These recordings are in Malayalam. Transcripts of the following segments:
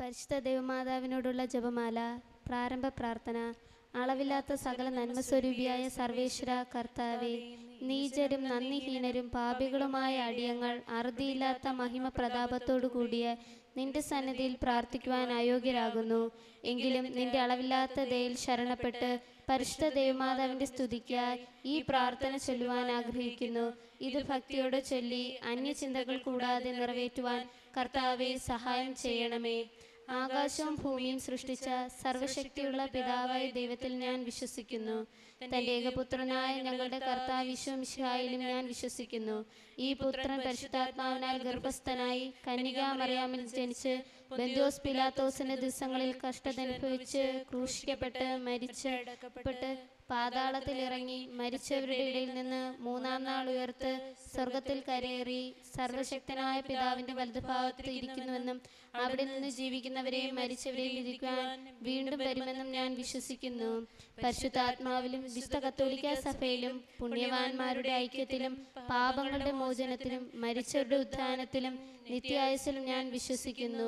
പരിശുദ്ധ ദൈവമാതാവിനോടുള്ള ജപമാല പ്രാരംഭ പ്രാർത്ഥന അളവില്ലാത്ത സകല നന്മസ്വരൂപിയായ സർവേശ്വര കർത്താവെ നീചരും നന്ദിഹീനരും പാപികളുമായ അടിയങ്ങൾ അറുതിയില്ലാത്ത മഹിമ പ്രതാപത്തോടു കൂടിയ നിന്റെ സന്നിധിയിൽ പ്രാർത്ഥിക്കുവാൻ അയോഗ്യരാകുന്നു എങ്കിലും നിന്റെ അളവില്ലാത്ത ദയയിൽ ശരണപ്പെട്ട് പരിശുദ്ധ ദൈവമാതാവിന്റെ സ്തുതിക്കായി ഈ പ്രാർത്ഥന ചൊല്ലുവാൻ ആഗ്രഹിക്കുന്നു ഇത് ഭക്തിയോടെ ചൊല്ലി അന്യചിന്തകൾ കൂടാതെ നിറവേറ്റുവാൻ കർത്താവെ സഹായം ചെയ്യണമേ ആകാശവും ഭൂമിയും സൃഷ്ടിച്ച സർവശക്തിയുള്ള പിതാവായ ദൈവത്തിൽ ഞാൻ വിശ്വസിക്കുന്നു തന്റെ ഏകപുത്രനായ ഞങ്ങളുടെ കർത്താവ് വിശ്വമിശായിലും ഞാൻ വിശ്വസിക്കുന്നു ഈ പുത്രൻ പരിശുദ്ധാത്മാവിനാൽ ഗർഭസ്ഥനായി കന്യകാമറിയാമിൽ ജനിച്ച് ബന്ധ്യോസ് പിലാത്തോസിന്റെ ദിവസങ്ങളിൽ കഷ്ടതനുഭവിച്ച് ക്രൂശിക്കപ്പെട്ട് മരിച്ച് അടക്കപ്പെട്ട് പാതാളത്തിൽ ഇറങ്ങി മരിച്ചവരുടെ ഇടയിൽ നിന്ന് മൂന്നാം നാൾ ഉയർത്ത് സ്വർഗത്തിൽ കരയേറി സർവശക്തനായ പിതാവിന്റെ വലതുഭാഗത്ത് ഇരിക്കുന്നുവെന്നും അവിടെ നിന്ന് ജീവിക്കുന്നവരെയും മരിച്ചവരെയും വിധിക്കുവാൻ വീണ്ടും വരുമെന്നും ഞാൻ വിശ്വസിക്കുന്നു പരിശുദ്ധാത്മാവിലും വിശുദ്ധ കത്തോലിക്ക സഭയിലും പുണ്യവാന്മാരുടെ ഐക്യത്തിലും പാപങ്ങളുടെ മോചനത്തിലും മരിച്ചവരുടെ ഉത്ഥാനത്തിലും നിത്യായുസിലും ഞാൻ വിശ്വസിക്കുന്നു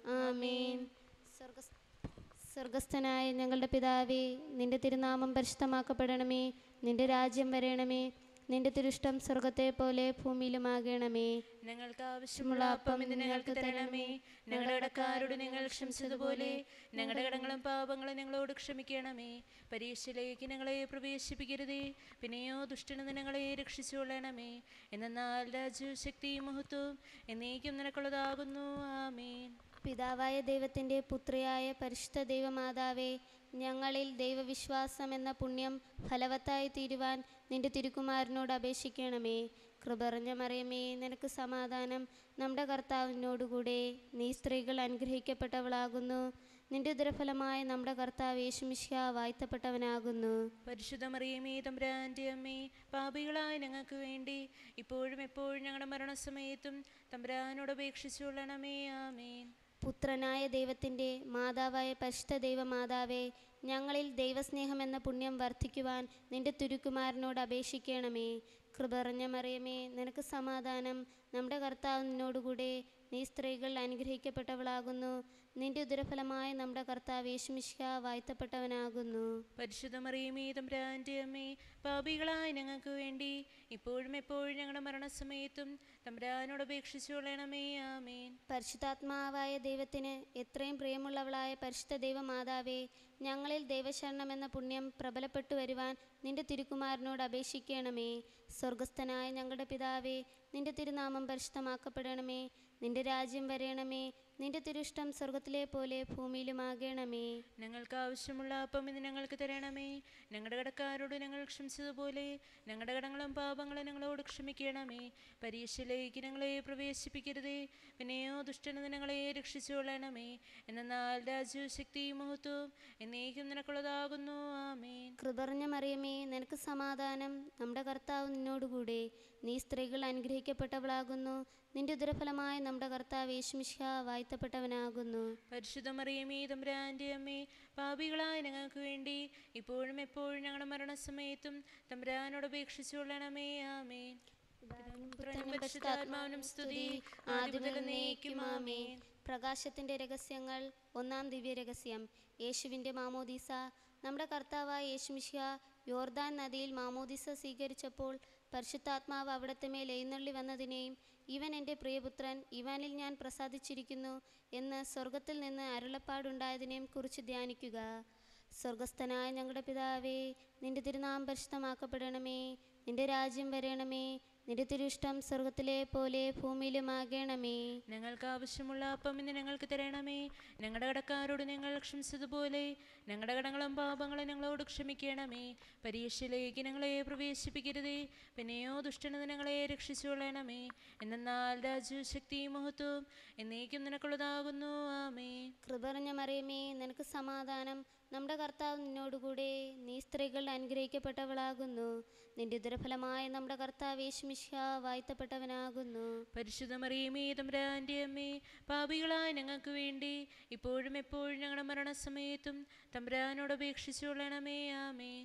ആമേൻ സ്വർഗ സ്വർഗസ്ഥനായ ഞങ്ങളുടെ പിതാവേ നിന്റെ തിരുനാമം പരിശുദ്ധമാക്കപ്പെടണമേ നിന്റെ രാജ്യം വരണമേ നിന്റെ തിരുഷ്ടം സ്വർഗത്തെ പോലെ ഭൂമിയിലുമാകണമേ ഞങ്ങൾക്ക് ആവശ്യമുള്ള അപ്പം ഇന്ന് ഞങ്ങൾക്ക് തരണമേ ഞങ്ങളുടെ കടക്കാരോട് ഞങ്ങൾ ക്ഷമിച്ചതുപോലെ ഞങ്ങളുടെ കടങ്ങളും പാപങ്ങളും ഞങ്ങളോട് ക്ഷമിക്കണമേ പരീക്ഷയിലേക്ക് ഞങ്ങളെ പ്രവേശിപ്പിക്കരുതേ പിന്നെയോ ദുഷ്ടനെന്ന് ഞങ്ങളെ രക്ഷിച്ചുകൊള്ളണമേ എന്നാൽ രാജ്യവും ശക്തിയും മഹത്വവും എന്നേക്കും നിനക്കുള്ളതാകുന്നു ആമേൻ പിതാവായ ദൈവത്തിൻ്റെ പുത്രിയായ പരിശുദ്ധ ദൈവമാതാവേ ഞങ്ങളിൽ ദൈവവിശ്വാസം എന്ന പുണ്യം ഫലവത്തായി തീരുവാൻ നിന്റെ തിരുക്കുമാരനോട് അപേക്ഷിക്കണമേ കൃപറിഞ്ഞ മറിയമേ നിനക്ക് സമാധാനം നമ്മുടെ കർത്താവിനോടുകൂടെ നീ സ്ത്രീകൾ അനുഗ്രഹിക്കപ്പെട്ടവളാകുന്നു നിന്റെ ഉദരഫലമായ നമ്മുടെ കർത്താവ് യേശുമിശിഹ വാഴ്ത്തപ്പെട്ടവനാകുന്നു പരിശുദ്ധ മറിയമേ തമ്പുരാൻ്റെ അമ്മേ പാപികളായ ഞങ്ങൾക്ക് വേണ്ടി ഇപ്പോഴും എപ്പോഴും ഞങ്ങളുടെ മരണസമയത്തും തമ്പുരാനോട് അപേക്ഷിച്ചുകൊള്ളണമേ ആമേൻ പുത്രനായ ദൈവത്തിൻ്റെ മാതാവായ പരിശുദ്ധ ദൈവമാതാവേ ഞങ്ങളിൽ ദൈവസ്നേഹം എന്ന പുണ്യം വർദ്ധിക്കുവാൻ നിന്റെ തിരുക്കുമാരനോട് അപേക്ഷിക്കണമേ കൃപറിഞ്ഞ മറിയമേ നിനക്ക് സമാധാനം നമ്മുടെ കർത്താവ് നിന്നോടുകൂടെ നീ സ്ത്രീകൾ അനുഗ്രഹിക്കപ്പെട്ടവളാകുന്നു നിന്റെ ഉദരഫലമായ നമ്മുടെ കർത്താവ് യേശുമിശിഹ വാഴ്ത്തപ്പെട്ടവനാകുന്നു പരിശുദ്ധ മറിയമേ തമ്പുരാൻ്റെ അമ്മേ പാപികളായ ഞങ്ങൾക്ക് വേണ്ടി ഇപ്പോഴും എപ്പോഴും ഞങ്ങളുടെ മരണസമയത്തും തമ്പുരാനോട് അപേക്ഷിച്ചുകൊള്ളണമേ ആമേൻ പരിശുദ്ധാത്മാവായ ദൈവത്തിന് എത്രയും പ്രിയമുള്ളവളായ പരിശുദ്ധ ദൈവമാതാവേ ഞങ്ങളിൽ ദൈവശരണം എന്ന പുണ്യം പ്രബലപ്പെട്ടു വരുവാൻ നിന്റെ തിരുക്കുമാരനോട് അപേക്ഷിക്കണമേ സ്വർഗസ്ഥനായ ഞങ്ങളുടെ പിതാവേ നിന്റെ തിരുനാമം പരിശുദ്ധമാക്കപ്പെടണമേ നിന്റെ രാജ്യം വരയണമേ നിന്റെ തിരുഷ്ടം സ്വർഗത്തിലെ പോലെ ഭൂമിയിലുമാകണമേ ഞങ്ങൾക്ക് ആവശ്യമുള്ള അപ്പം ഇന്ന് ഞങ്ങൾക്ക് തരണമേ ഞങ്ങളുടെ കടക്കാരോട് ഞങ്ങൾ ക്ഷമിച്ചതുപോലെ ഞങ്ങളുടെ കടങ്ങളും പാപങ്ങളും ഞങ്ങളോട് ക്ഷമിക്കണമേ പരീക്ഷയിലേക്ക് ഞങ്ങളെ പ്രവേശിപ്പിക്കരുതേ പിന്നെയോ ദുഷ്ടനെന്ന് ഞങ്ങളെ രക്ഷിച്ചുകൊള്ളണമേ എന്നാൽ രാജ്യവും ശക്തിയും മഹത്വവും എന്നേക്കും നിനക്കുള്ളതാകുന്നു ആമേൻ കൃപറിഞ്ഞ മറിയമേ നിനക്ക് സമാധാനം നമ്മുടെ കർത്താവ് നിന്നോടുകൂടെ നീ സ്ത്രീകൾ അനുഗ്രഹിക്കപ്പെട്ടവളാകുന്നു നിന്റെ ഉദരഫലമായ നമ്മുടെ കർത്താവ് യേശുമിശിഹ വാഴ്ത്തപ്പെട്ടവനാകുന്നു പരിശുദ്ധ മറിയമേ തമ്പുരാൻ്റെ അമ്മേ പാപികളായ ഞങ്ങൾക്ക് വേണ്ടി ഇപ്പോഴും എപ്പോഴും ഞങ്ങളുടെ മരണസമയത്തും തമ്പുരാനോട് അപേക്ഷിച്ചുകൊള്ളണമേ ആമേൻ പുത്രനും പരിശുദ്ധാത്മാവിനും സ്തുതി ആദ്യം മുതൽ എന്നേക്കും ആമേൻ പ്രകാശത്തിന്റെ രഹസ്യങ്ങൾ ഒന്നാം ദിവ്യ രഹസ്യം യേശുവിൻ്റെ മാമോദീസ നമ്മുടെ കർത്താവായ യേശുമിശിഹ യോർദാൻ നദിയിൽ മാമോദീസ സ്വീകരിച്ചപ്പോൾ പരിശുദ്ധാത്മാവ് അവിടത്തെ മേൽ എഴുന്നള്ളി വന്നതിനെയും ഇവൻ എൻ്റെ പ്രിയപുത്രൻ ഇവനിൽ ഞാൻ പ്രസാദിച്ചിരിക്കുന്നു എന്ന് സ്വർഗത്തിൽ നിന്ന് അരുളപ്പാടുണ്ടായതിനെയും കുറിച്ച് ധ്യാനിക്കുക സ്വർഗസ്ഥനായ ഞങ്ങളുടെ പിതാവേ നിന്റെ തിരുനാമം പരിശുദ്ധമാക്കപ്പെടണമേ നിന്റെ രാജ്യം വരണമേ നിന്റെ തിരുഷ്ടം സ്വർഗത്തിലെ പോലെ ഭൂമിയിലുമാകണമേ ഞങ്ങൾക്ക് ആവശ്യമുള്ള അപ്പം ഇന്ന് ഞങ്ങൾക്ക് തരണമേ ഞങ്ങളുടെ കടക്കാരോട് ഞങ്ങൾ ക്ഷമിച്ചതുപോലെ ഞങ്ങളുടെ കടങ്ങളും പാപങ്ങളും ഞങ്ങളോട് ക്ഷമിക്കണമേ പരീക്ഷയിലേക്ക് ഞങ്ങളെ പ്രവേശിപ്പിക്കരുതേ പിന്നെയോ ദുഷ്ടനെന്ന് ഞങ്ങളെ രക്ഷിച്ചുകൊള്ളണമേ എന്നാൽ രാജ്യവും ശക്തിയും മഹത്വവും എന്നേക്കും നിനക്കുള്ളതാകുന്നു ആമേ കൃപറിഞ്ഞ മറിയമേ നിനക്ക് സമാധാനം നമ്മുടെ കർത്താവ് നിന്നോടുകൂടെ നീ സ്ത്രീകൾ അനുഗ്രഹിക്കപ്പെട്ടവളാകുന്നു നിന്റെ ഉദരഫലമായ നമ്മുടെ കർത്താവ് യേശുമിശിഹ വാഴ്ത്തപ്പെട്ടവനാകുന്നു പരിശുദ്ധ മറിയമേ തമ്പുരാൻ്റെ അമ്മേ പാപികളായ ഞങ്ങൾക്ക് വേണ്ടി ഇപ്പോഴും എപ്പോഴും ഞങ്ങളുടെ മരണസമയത്തും തമ്പുരാനോട് അപേക്ഷിച്ചുകൊള്ളണമേ ആമേ കൃപ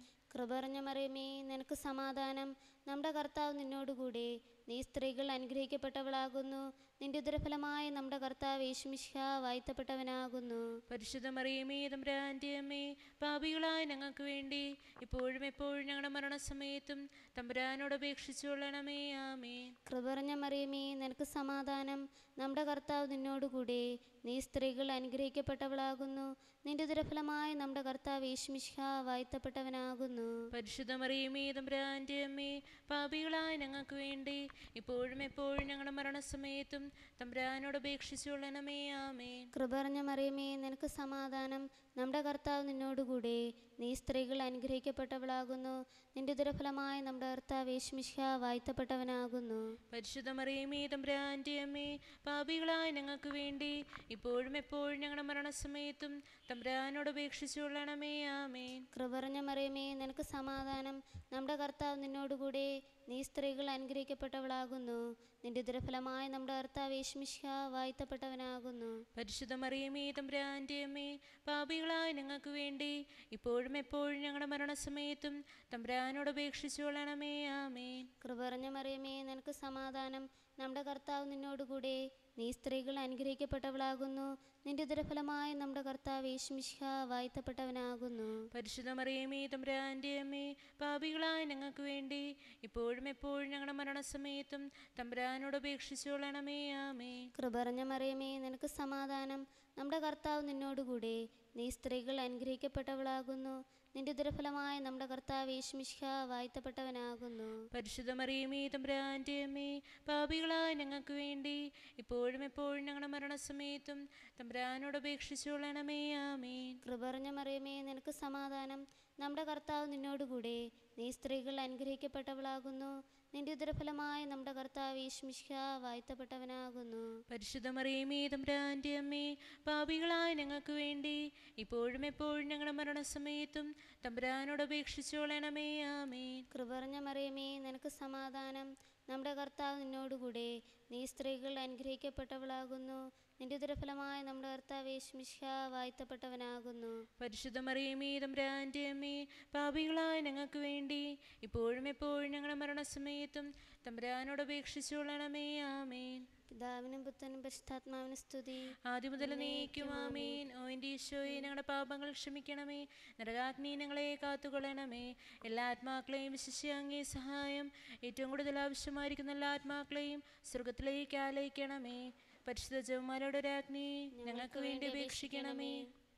കൃപറഞ്ഞ മറിയമേ നിനക്ക് സമാധാനം നമ്മുടെ കർത്താവ് നിന്നോടുകൂടെ നീ സ്ത്രീകൾ അനുഗ്രഹിക്കപ്പെട്ടവളാകുന്നു നിന്റെ ഉദരഫലമായ നമ്മുടെ കർത്താവ് യേശുമിശിഹ വാഴ്ത്തപ്പെട്ടവനാകുന്നു പരിശുദ്ധ മറിയമേ തമ്പുരാൻ്റെ അമ്മേ പാപികളായ ഞങ്ങൾക്ക് വേണ്ടി ഇപ്പോഴും എപ്പോഴും ഞങ്ങളുടെ മരണസമയത്തും തമ്പുരാനോട് അപേക്ഷിച്ചുകൊള്ളണമേ ആമേ കൃപറഞ്ഞ മറിയമേ നിനക്ക് സമാധാനം നമ്മുടെ കർത്താവ് നിന്നോടുകൂടെ നീ സ്ത്രീകൾ അനുഗ്രഹിക്കപ്പെട്ടവളാകുന്നു നിന്റെ ഉദരഫലമായ നമ്മുടെ കർത്താവ് യേശുമിശിഹ വാഴ്ത്തപ്പെട്ടവനാകുന്നു പരിശുദ്ധ മറിയമേ തമ്പുരാൻ്റെ അമ്മേ പാപികളായ ഞങ്ങൾക്ക് വേണ്ടി ഇപ്പോഴും എപ്പോഴും ഞങ്ങളുടെ മരണസമയത്തും തമ്പുരാനോട് അപേക്ഷിച്ചുകൊള്ളണമേ ആമേ കൃപറഞ്ഞ മറിയമേ നിനക്ക് സമാധാനം നമ്മുടെ കർത്താവ് നിന്നോടുകൂടെ നീ സ്ത്രീകൾ അനുഗ്രഹിക്കപ്പെട്ടവളാകുന്നു നിന്റെ ഉദരഫലമായ നമ്മുടെ കർത്താവ് യേശുമിശിഹ വാഴ്ത്തപ്പെട്ടവനാകുന്നു പരിശുദ്ധ മറിയമേ തമ്പുരാൻ്റെ അമ്മേ പാപികളായ ഞങ്ങൾക്ക് വേണ്ടി ഇപ്പോഴും എപ്പോഴും ഞങ്ങളുടെ മരണസമയത്തും തമ്പുരാനോട് അപേക്ഷിച്ചുകൊള്ളണമേ ആമേ കൃപറഞ്ഞ മറിയമേ നിനക്ക് സമാധാനം നമ്മുടെ കർത്താവ് നിന്നോടുകൂടെ നീ സ്ത്രീകൾ അനുഗ്രഹിക്കപ്പെട്ടവളാകുന്നു നിന്റെ ഉദരഫലമായ നമ്മുടെ കർത്താവ് യേശുമിശിഹ വാഴ്ത്തപ്പെട്ടവനാകുന്നു പരിശുദ്ധ മറിയമേ തമ്പുരാൻ്റെ അമ്മേ പാപികളായ ഞങ്ങൾക്ക് വേണ്ടി ഇപ്പോഴും എപ്പോഴും ഞങ്ങളുടെ മരണസമയത്തും തമ്പുരാനോട് അപേക്ഷിച്ചുകൊള്ളണമേ ആമേ കൃപറഞ്ഞ മറിയമേ നിനക്ക് സമാധാനം നമ്മുടെ കർത്താവ് നിന്നോടുകൂടെ നീ സ്ത്രീകൾ അനുഗ്രഹിക്കപ്പെട്ടവളാകുന്നു നിന്റെ ഉദരഫലമായ നമ്മുടെ കർത്താവ് യേശുമിശിഹ വാഴ്ത്തപ്പെട്ടവനാകുന്നു പരിശുദ്ധ മറിയമേ തമ്പുരാൻ്റെ അമ്മേ പാപികളായ ഞങ്ങൾക്ക് വേണ്ടി ഇപ്പോഴും എപ്പോഴും ഞങ്ങളുടെ മരണസമയത്തും തമ്പുരാനോട് അപേക്ഷിച്ചുകൊള്ളണമേ ആമേ കൃപറഞ്ഞ മറിയമേ നിനക്ക് സമാധാനം നമ്മുടെ കർത്താവ് നിന്നോടുകൂടെ നീ സ്ത്രീകൾ അനുഗ്രഹിക്കപ്പെട്ടവളാകുന്നു നിന്റെ ഉദരഫലമായ നമ്മുടെ കർത്താവ് യേശുമിശിഹ വാഴ്ത്തപ്പെട്ടവനാകുന്നു പരിശുദ്ധ മറിയമേ തമ്പുരാൻ്റെ അമ്മേ പാപികളായ ഞങ്ങൾക്ക് വേണ്ടി ഇപ്പോഴും എപ്പോഴും ഞങ്ങളുടെ മരണസമയത്തും തമ്പുരാനോട് അപേക്ഷിച്ചുകൊള്ളണമേ ആമേ കൃപറഞ്ഞ മറിയമേ നിനക്ക് സമാധാനം നമ്മുടെ കർത്താവ് നിന്നോടുകൂടെ നീ സ്ത്രീകൾ അനുഗ്രഹിക്കപ്പെട്ടവളാകുന്നു നിന്റെ ഉദരഫലമായ നമ്മുടെ കർത്താവ് യേശുമിശിഹ വാഴ്ത്തപ്പെട്ടവനാകുന്നു പരിശുദ്ധ മറിയമേ തമ്പുരാൻ്റെ അമ്മേ പാപികളായ ഞങ്ങൾക്ക് വേണ്ടി ഇപ്പോഴും എപ്പോഴും ഞങ്ങളുടെ മരണസമയത്തും തമ്പുരാനോട് അപേക്ഷിച്ചുകൊള്ളണമേ ആമേ കൃപറഞ്ഞ മറിയമേ നിനക്ക് സമാധാനം നമ്മുടെ കർത്താവ് നിന്നോടുകൂടെ നീ സ്ത്രീകൾ അനുഗ്രഹിക്കപ്പെട്ടവളാകുന്നു നിന്റെ ഉദരഫലമായ നമ്മുടെ കർത്താവ് യേശുമിശിഹ വാഴ്ത്തപ്പെട്ടവനാകുന്നു പരിശുദ്ധ മറിയമേ തമ്പുരാൻ്റെ അമ്മേ പാപികളായ ഞങ്ങൾക്ക് വേണ്ടി ഇപ്പോഴും എപ്പോഴും ഞങ്ങളുടെ മരണസമയത്തും തമ്പുരാനോട് അപേക്ഷിച്ചുകൊള്ളണമേ ആമേ പിതാവിനും പുത്രനും പരിശുദ്ധാത്മാവിനും സ്തുതി ആദ്യം മുതൽ നീക്കും ആമേൻ ഓ എൻ്റെ ഈശോയെ ഞങ്ങളുടെ പാപങ്ങൾ ക്ഷമിക്കണമേ നരകാഗ്നി ഞങ്ങളെ കാത്തുകൊള്ളണമേ എല്ലാ ആത്മാക്കളെയും വിശിഷ്യ അങ്ങേ സഹായം ഏറ്റവും കൂടുതൽ ആവശ്യമായിരിക്കുന്ന എല്ലാ ആത്മാക്കളെയും സ്വർഗത്തിലേക്ക് ആലയിക്കണമേ പരിശുദ്ധ ജവമാലയുടെ രാജ്ഞി ഞങ്ങൾക്ക് വേണ്ടി അപേക്ഷിക്കണമേ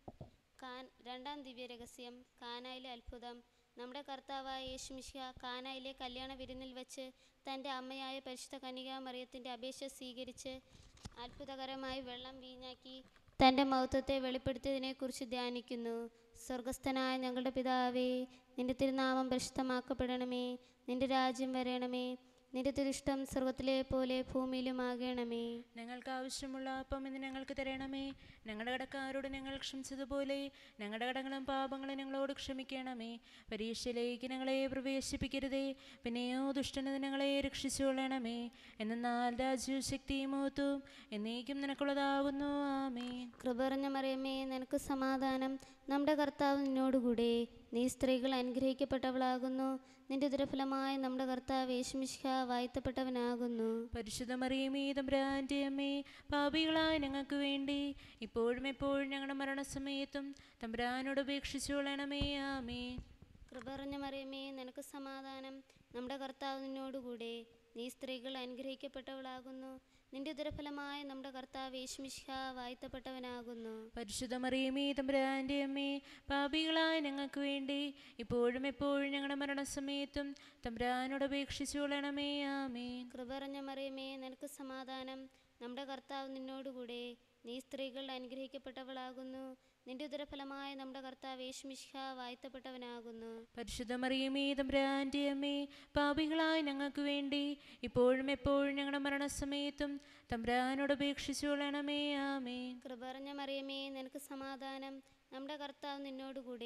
കാൻ രണ്ടാം ദിവ്യരഹസ്യം കാനായിലെ അത്ഭുതം നമ്മുടെ കർത്താവായ യേശുമിശിഹ കാനായിലെ കല്യാണ വിരുന്നിൽ വെച്ച് തൻ്റെ അമ്മയായ പരിശുദ്ധ കന്യകാ മറിയത്തിൻ്റെ അപേക്ഷ സ്വീകരിച്ച് അത്ഭുതകരമായി വെള്ളം വീഞ്ഞാക്കി തൻ്റെ മഹത്വത്തെ വെളിപ്പെടുത്തിയതിനെക്കുറിച്ച് ധ്യാനിക്കുന്നു സ്വർഗസ്ഥനായ ഞങ്ങളുടെ പിതാവേ നിന്റെ തിരുനാമം പരിശുദ്ധമാക്കപ്പെടണമേ നിന്റെ രാജ്യം വരണമേ നിന്റെ തിരുഷ്ടം സ്വർഗത്തിലെ പോലെ ഭൂമിയിലുമാകണമേ ഞങ്ങൾക്ക് ആവശ്യമുള്ള അപ്പം ഇന്ന് ഞങ്ങൾക്ക് തരണമേ ഞങ്ങളുടെ കടക്കാരോട് ഞങ്ങൾ ക്ഷമിച്ചതുപോലെ ഞങ്ങളുടെ കടങ്ങളും പാപങ്ങളും ഞങ്ങളോട് ക്ഷമിക്കണമേ പരീക്ഷയിലേക്ക് ഞങ്ങളെ പ്രവേശിപ്പിക്കരുതേ പിന്നെയോ ദുഷ്ടനത് ഞങ്ങളെ രക്ഷിച്ചുകൊള്ളണമേ എന്നാൽ രാജ്യവും ശക്തിയും മൂത്തും എന്നേക്കും നിനക്കുള്ളതാകുന്നു ആമേ കൃപറിഞ്ഞ മറിയമ്മേ നിനക്ക് സമാധാനം നമ്മുടെ കർത്താവ് നിന്നോടുകൂടെ നീ സ്ത്രീകൾ അനുഗ്രഹിക്കപ്പെട്ടവളാകുന്നു നിന്റെ ഉദരഫലമായ നമ്മുടെ കർത്താവ് യേശുമിശിഹ വാഴ്ത്തപ്പെട്ടവനാകുന്നു പരിശുദ്ധ മറിയമേ തമ്പുരാൻ്റെ അമ്മേ പാപികളായ ഞങ്ങൾക്ക് വേണ്ടി ഇപ്പോഴും എപ്പോഴും ഞങ്ങളുടെ മരണസമയത്തും തമ്പുരാനോട് അപേക്ഷിച്ചുകൊള്ളണമേ ആമേ കൃപറിഞ്ഞ മറിയമ്മേ നിനക്ക് സമാധാനം നമ്മുടെ കർത്താവ് നിന്നോടുകൂടെ നീ സ്ത്രീകൾ അനുഗ്രഹിക്കപ്പെട്ടവളാകുന്നു നിന്റെ ഉദരഫലമായ നമ്മുടെ കർത്താവ് യേശുമിശിഹ വാഴ്ത്തപ്പെട്ടവനാകുന്നു പരിശുദ്ധ മറിയമേ തമ്പുരാൻ്റെ അമ്മേ പാപികളായ ഞങ്ങൾക്ക് വേണ്ടി ഇപ്പോഴും എപ്പോഴും ഞങ്ങളുടെ മരണസമയത്തും തമ്പുരാനോട് അപേക്ഷിച്ചുകൊള്ളണമേ ആമേ കൃപറിഞ്ഞ മറിയമേ നിനക്ക് സമാധാനം നമ്മുടെ കർത്താവ് നിന്നോടുകൂടെ നീ സ്ത്രീകൾ അനുഗ്രഹിക്കപ്പെട്ടവളാകുന്നു നിന്റെ ഉദരഫലമായ നമ്മുടെ കർത്താവ് യേശുമിശിഹ വാഴ്ത്തപ്പെട്ടവനാകുന്നു പരിശുദ്ധ മറിയമേ തമ്പുരാൻ്റെ അമ്മേ പാപികളായ ഞങ്ങൾക്ക് വേണ്ടി ഇപ്പോഴും എപ്പോഴും ഞങ്ങളുടെ മരണസമയത്തും തമ്പുരാനോട് അപേക്ഷിച്ചുകൊള്ളണമേ ആമേ കൃപറിഞ്ഞ മറിയമേ നിനക്ക് സമാധാനം നമ്മുടെ കർത്താവ് നിന്നോടുകൂടെ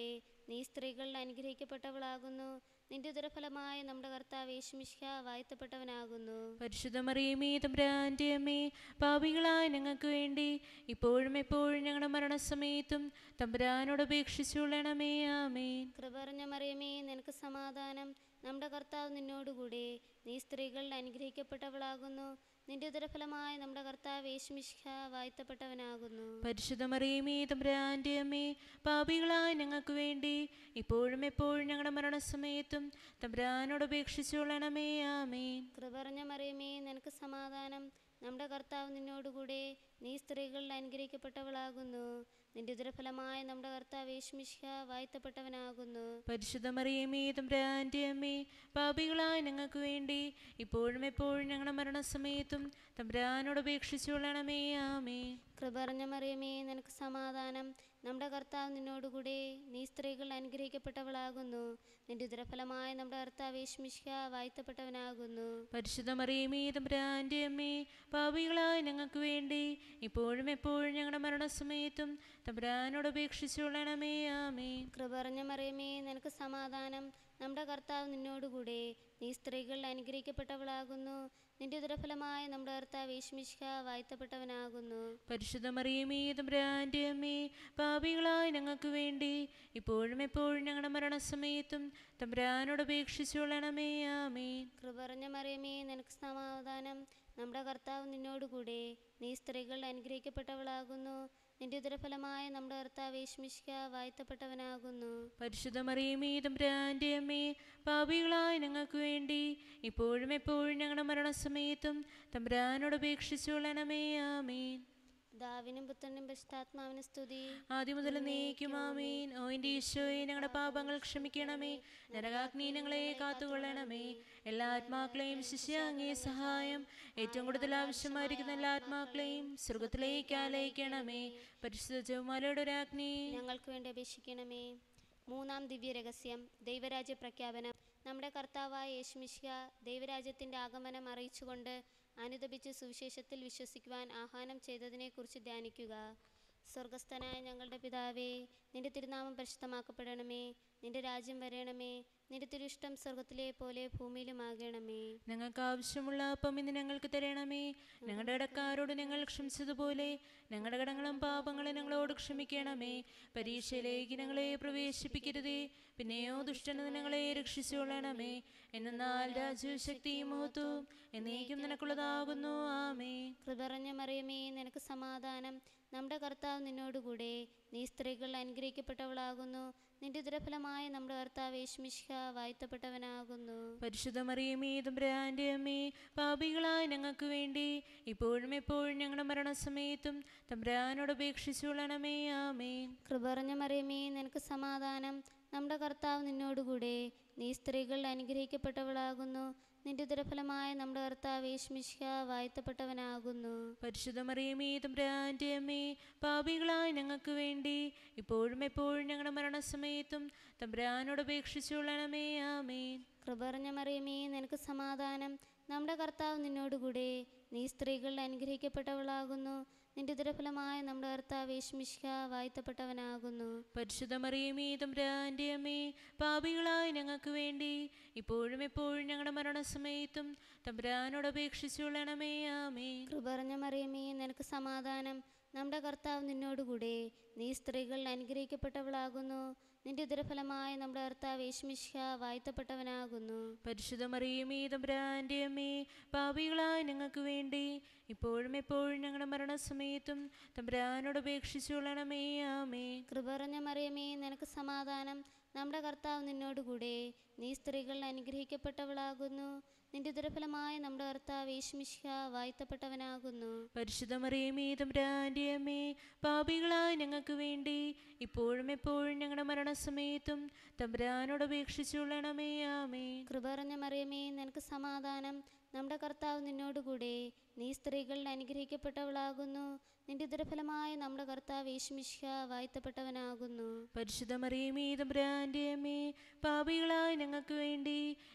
നീ സ്ത്രീകളിൽ അനുഗ്രഹിക്കപ്പെട്ടവളാകുന്നു നിന്റെ ഉദരഫലമായ നമ്മുടെ കർത്താവ് യേശുമിഷ്ക വാഴ്ത്തപ്പെട്ടവനാകുന്നു പരിശുദ്ധ മറിയമേ തമ്പുരാൻ്റെ അമ്മേ പാപികളായ ഞങ്ങൾക്ക് വേണ്ടി ഇപ്പോഴും എപ്പോഴും ഞങ്ങളുടെ മരണസമയത്തും തമ്പുരാനോട് അപേക്ഷിച്ചുകൊള്ളണമേ ആമേൻ കൃപറിഞ്ഞ മറിയമേ നിനക്ക് സമാധാനം നമ്മുടെ കർത്താവ് നിന്നോടുകൂടെ നീ സ്ത്രീകളിൽ അനുഗ്രഹിക്കപ്പെട്ടവളാകുന്നു നിന്റെ ഉദരഫലമായ നമ്മുടെ കർത്താവ് യേശുമിഷ്ക വാഴ്ത്തപ്പെട്ടവനാകുന്നു പരിശുദ്ധ മറിയമേ തമ്പുരാൻ്റെ അമ്മേ പാപികളായ ഞങ്ങൾക്ക് വേണ്ടി ഇപ്പോഴും എപ്പോഴും ഞങ്ങളുടെ മരണസമയത്തും തമ്പുരാനോട് അപേക്ഷിച്ചുകൊള്ളണമേ ആമേൻ കൃപറിഞ്ഞ മറിയമേ നിനക്ക് സമാധാനം നമ്മുടെ കർത്താവ് നിന്നോടുകൂടെ നീ സ്ത്രീകളിൽ അനുഗ്രഹിക്കപ്പെട്ടവളാകുന്നു നിന്റെ ഉദരഫലമായ നമ്മുടെ കർത്താവ് യേശുമിഷ്ക വാഴ്ത്തപ്പെട്ടവനാകുന്നു പരിശുദ്ധ മറിയമേ തമ്പുരാൻ്റെ അമ്മേ പാപികളായ ഞങ്ങൾക്ക് വേണ്ടി ഇപ്പോഴും എപ്പോഴും ഞങ്ങളുടെ മരണസമയത്തും തമ്പുരാനോട് അപേക്ഷിച്ചുകൊള്ളണമേ ആമേൻ കൃപറിഞ്ഞ മറിയമേ നിനക്ക് സമാധാനം നമ്മുടെ കർത്താവ് നിന്നോടുകൂടെ നീ സ്ത്രീകൾ അനുഗ്രഹിക്കപ്പെട്ടവളാകുന്നു നിന്റെ ഉദരഫലമായ നമ്മുടെ കർത്താവ് യേശുമിഷ്ക വാഴ്ത്തപ്പെട്ടവനാകുന്നു പരിശുദ്ധ മറിയമേ തമ്പുരാൻ്റെ അമ്മേ പാപികളായ ഞങ്ങൾക്ക് വേണ്ടി ഇപ്പോഴും എപ്പോഴും ഞങ്ങളുടെ മരണസമയത്തും തമ്പുരാനോട് അപേക്ഷിച്ചുകൊള്ളണമേ ആമേൻ കൃപറിഞ്ഞ മറിയമേ നിനക്ക് സമാധാനം നമ്മുടെ കർത്താവ് നിന്നോടുകൂടെ നീ സ്ത്രീകൾ അനുഗ്രഹിക്കപ്പെട്ടവളാകുന്നു നിന്റെ ഉദരഫലമായ നമ്മുടെ കർത്താവ് യേശുമിഷ്ക വാഴ്ത്തപ്പെട്ടവനാകുന്നു പരിശുദ്ധ മറിയമേ തമ്പുരാൻ്റെ അമ്മേ പാപികളായ ഞങ്ങൾക്ക് വേണ്ടി ഇപ്പോഴും എപ്പോഴും ഞങ്ങളുടെ മരണസമയത്തും തമ്പുരാനോട് അപേക്ഷിച്ചുകൊള്ളണമേ ആമേൻ കൃപറിഞ്ഞ മറിയമേ നിനക്ക് സമാധാനം നമ്മുടെ കർത്താവ് നിന്നോടുകൂടെ നീ സ്ത്രീകൾ അനുഗ്രഹിക്കപ്പെട്ടവളാകുന്നു നിന്റെ ഉദരഫലമായ നമ്മുടെ കർത്താവ് യേശുമിഷ്ക വാഴ്ത്തപ്പെട്ടവനാകുന്നു പരിശുദ്ധ മറിയമേ തമ്പുരാൻ്റെ അമ്മേ പാപികളായ ഞങ്ങൾക്ക് വേണ്ടി ഇപ്പോഴും എപ്പോഴും ഞങ്ങളുടെ മരണസമയത്തും തമ്പുരാനോട് അപേക്ഷിച്ചുകൊള്ളണമേ ആമേൻ ദാവിനും പുത്രനും പരിശുദ്ധാത്മാവിനും സ്തുതി ആദ്യം മുതൽ നീക്കും ആമീൻ ഓ എൻ്റെ ഈശോയെ ഞങ്ങളുടെ പാപങ്ങൾ ക്ഷമിക്കണമേ നരകാഗ്നി ഞങ്ങളെ കാത്തുകൊള്ളണമേ എല്ലാ ആത്മാക്കളെയും ശിഷ്യ അങ്ങേ സഹായം ഏറ്റവും കൂടുതൽ ആവശ്യമായിരിക്കുന്ന എല്ലാ ആത്മാക്കളെയും സ്വർഗത്തിലേക്ക് ആലയിക്കണമേ പരിശുദ്ധ ജവമാലയുടെ ഒരാഗ്നി ഞങ്ങൾക്ക് വേണ്ടി അപേക്ഷിക്കണമേ മൂന്നാം ദിവ്യരഹസ്യം ദൈവരാജ്യ പ്രഖ്യാപനം നമ്മുടെ കർത്താവായ യേശുമിശിഹ ദൈവരാജ്യത്തിൻ്റെ ആഗമനം അറിയിച്ചുകൊണ്ട് അനുദപിച്ച് സുവിശേഷത്തിൽ വിശ്വസിക്കുവാൻ ആഹ്വാനം ചെയ്തതിനെക്കുറിച്ച് ധ്യാനിക്കുക സ്വർഗസ്ഥനായ ഞങ്ങളുടെ പിതാവേ നിന്റെ തിരുനാമം പരിശുദ്ധമാക്കപ്പെടണമേ നിന്റെ രാജ്യം വരണമേ നിന്റെ തിരുഷ്ടം സ്വർഗത്തിലെ പോലെ ഭൂമിയിലുമാകണമേ ഞങ്ങൾക്ക് ആവശ്യമുള്ള അപ്പം ഇന്ന് ഞങ്ങൾക്ക് തരണമേ ഞങ്ങളുടെ ഇടക്കാരോട് ഞങ്ങൾ ക്ഷമിച്ചതുപോലെ ഞങ്ങളുടെ കടങ്ങളും പാപങ്ങളും ഞങ്ങളോട് ക്ഷമിക്കണമേ പരീക്ഷയിലേക്ക് ഞങ്ങളെ പ്രവേശിപ്പിക്കരുതേ പിന്നെയോ ദുഷ്ടന് ഞങ്ങളെ രക്ഷിച്ചുകൊള്ളണമേ എന്നാൽ രാജ്യവും ശക്തിയും മഹത്വവും എന്നേക്കും നിനക്കുള്ളതാകുന്നു ആമേ കൃപറഞ്ഞ മറിയമേ നിനക്ക് സമാധാനം നമ്മുടെ കർത്താവ് നിന്നോടുകൂടെ നീ സ്ത്രീകൾ അനുഗ്രഹിക്കപ്പെട്ടവളാകുന്നു നിന്റെ ഉദരഫലമായ നമ്മുടെ കർത്താവ് യേശുമിഷ്ക വാഴ്ത്തപ്പെട്ടവനാകുന്നു പരിശുദ്ധ മറിയമേ തമ്പുരാൻ്റെ അമ്മേ പാപികളായ ഞങ്ങൾക്ക് വേണ്ടി ഇപ്പോഴും എപ്പോഴും ഞങ്ങളുടെ മരണസമയത്തും തമ്പുരാനോട് അപേക്ഷിച്ചുകൊള്ളണമേ ആമേൻ കൃപറഞ്ഞ മറിയമേ നിനക്ക് സമാധാനം നമ്മുടെ കർത്താവ് നിന്നോടുകൂടെ നീ സ്ത്രീകൾ അനുഗ്രഹിക്കപ്പെട്ടവളാകുന്നു നിന്റെ ഉദരഫലമായ നമ്മുടെ കർത്താവ് യേശുമിഷ്ക വാഴ്ത്തപ്പെട്ടവനാകുന്നു പരിശുദ്ധ മറിയമേ തമ്പുരാൻ്റെ അമ്മേ പാപികളായ ഞങ്ങൾക്ക് വേണ്ടി ഇപ്പോഴും എപ്പോഴും ഞങ്ങളുടെ മരണസമയത്തും തമ്പുരാനോട് അപേക്ഷിച്ചുകൊള്ളണമേ ആമേൻ കൃപറിഞ്ഞ മറിയമേ നിനക്ക് സമാധാനം നമ്മുടെ കർത്താവ് നിന്നോടുകൂടെ നീ സ്ത്രീകൾ അനുഗ്രഹിക്കപ്പെട്ടവളാകുന്നു നിന്റെ ഉദരഫലമായ നമ്മുടെ കർത്താവ് യേശുമിഷ്ക വാഴ്ത്തപ്പെട്ടവനാകുന്നു പരിശുദ്ധ മറിയമേ തമ്പുരാൻ്റെ അമ്മേ പാപികളായ ഞങ്ങൾക്ക് വേണ്ടി ഇപ്പോഴും എപ്പോഴും ഞങ്ങളുടെ മരണസമയത്തും തമ്പുരാനോട് അപേക്ഷിച്ചുകൊള്ളണമേ ആമേൻ കൃപറിഞ്ഞ മറിയമേ നിനക്ക് സമാധാനം നമ്മുടെ കർത്താവ് നിന്നോടുകൂടെ നീ സ്ത്രീകൾ അനുഗ്രഹിക്കപ്പെട്ടവളാകുന്നു നിന്റെ ഉദരഫലമായ നമ്മുടെ കർത്താവ് യേശുമിഷ്ക വാഴ്ത്തപ്പെട്ടവനാകുന്നു പരിശുദ്ധ മറിയമേ തമ്പുരാൻ്റെ അമ്മേ പാപികളായ ഞങ്ങൾക്ക് വേണ്ടി ഇപ്പോഴും എപ്പോഴും ഞങ്ങളുടെ മരണസമയത്തും തമ്പുരാനോട് അപേക്ഷിച്ചുകൊള്ളണമേ ആമേ കൃപറിഞ്ഞ മറിയമേ നിനക്ക് സമാധാനം നമ്മുടെ കർത്താവ് നിന്നോടുകൂടെ നീ സ്ത്രീകൾ അനുഗ്രഹിക്കപ്പെട്ടവളാകുന്നു നിന്റെ ഉദരഫലമായ നമ്മുടെ കർത്താവ് യേശുമിഷ്ക വാഴ്ത്തപ്പെട്ടവനാകുന്നു പരിശുദ്ധ മറിയമേ തമ്പുരാൻ്റെ അമ്മേ പാപികളായ ഞങ്ങൾക്ക് വേണ്ടി ഇപ്പോഴും എപ്പോഴും ഞങ്ങളുടെ മരണസമയത്തും തമ്പുരാനോട് അപേക്ഷിച്ചുകൊള്ളണമേ ആമേ കൃപറിഞ്ഞ മറിയമേ നിനക്ക് സമാധാനം നമ്മുടെ കർത്താവ് നിന്നോടുകൂടെ നീ സ്ത്രീകൾ അനുഗ്രഹിക്കപ്പെട്ടവളാകുന്നു നിന്റെ ഉദരഫലമായ നമ്മുടെ കർത്താവ് യേശുമിഷ്ക വാഴ്ത്തപ്പെട്ടവനാകുന്നു പരിശുദ്ധ മറിയമേ തമ്പുരാൻ്റെ അമ്മേ പാപികളായ ഞങ്ങൾക്ക് വേണ്ടി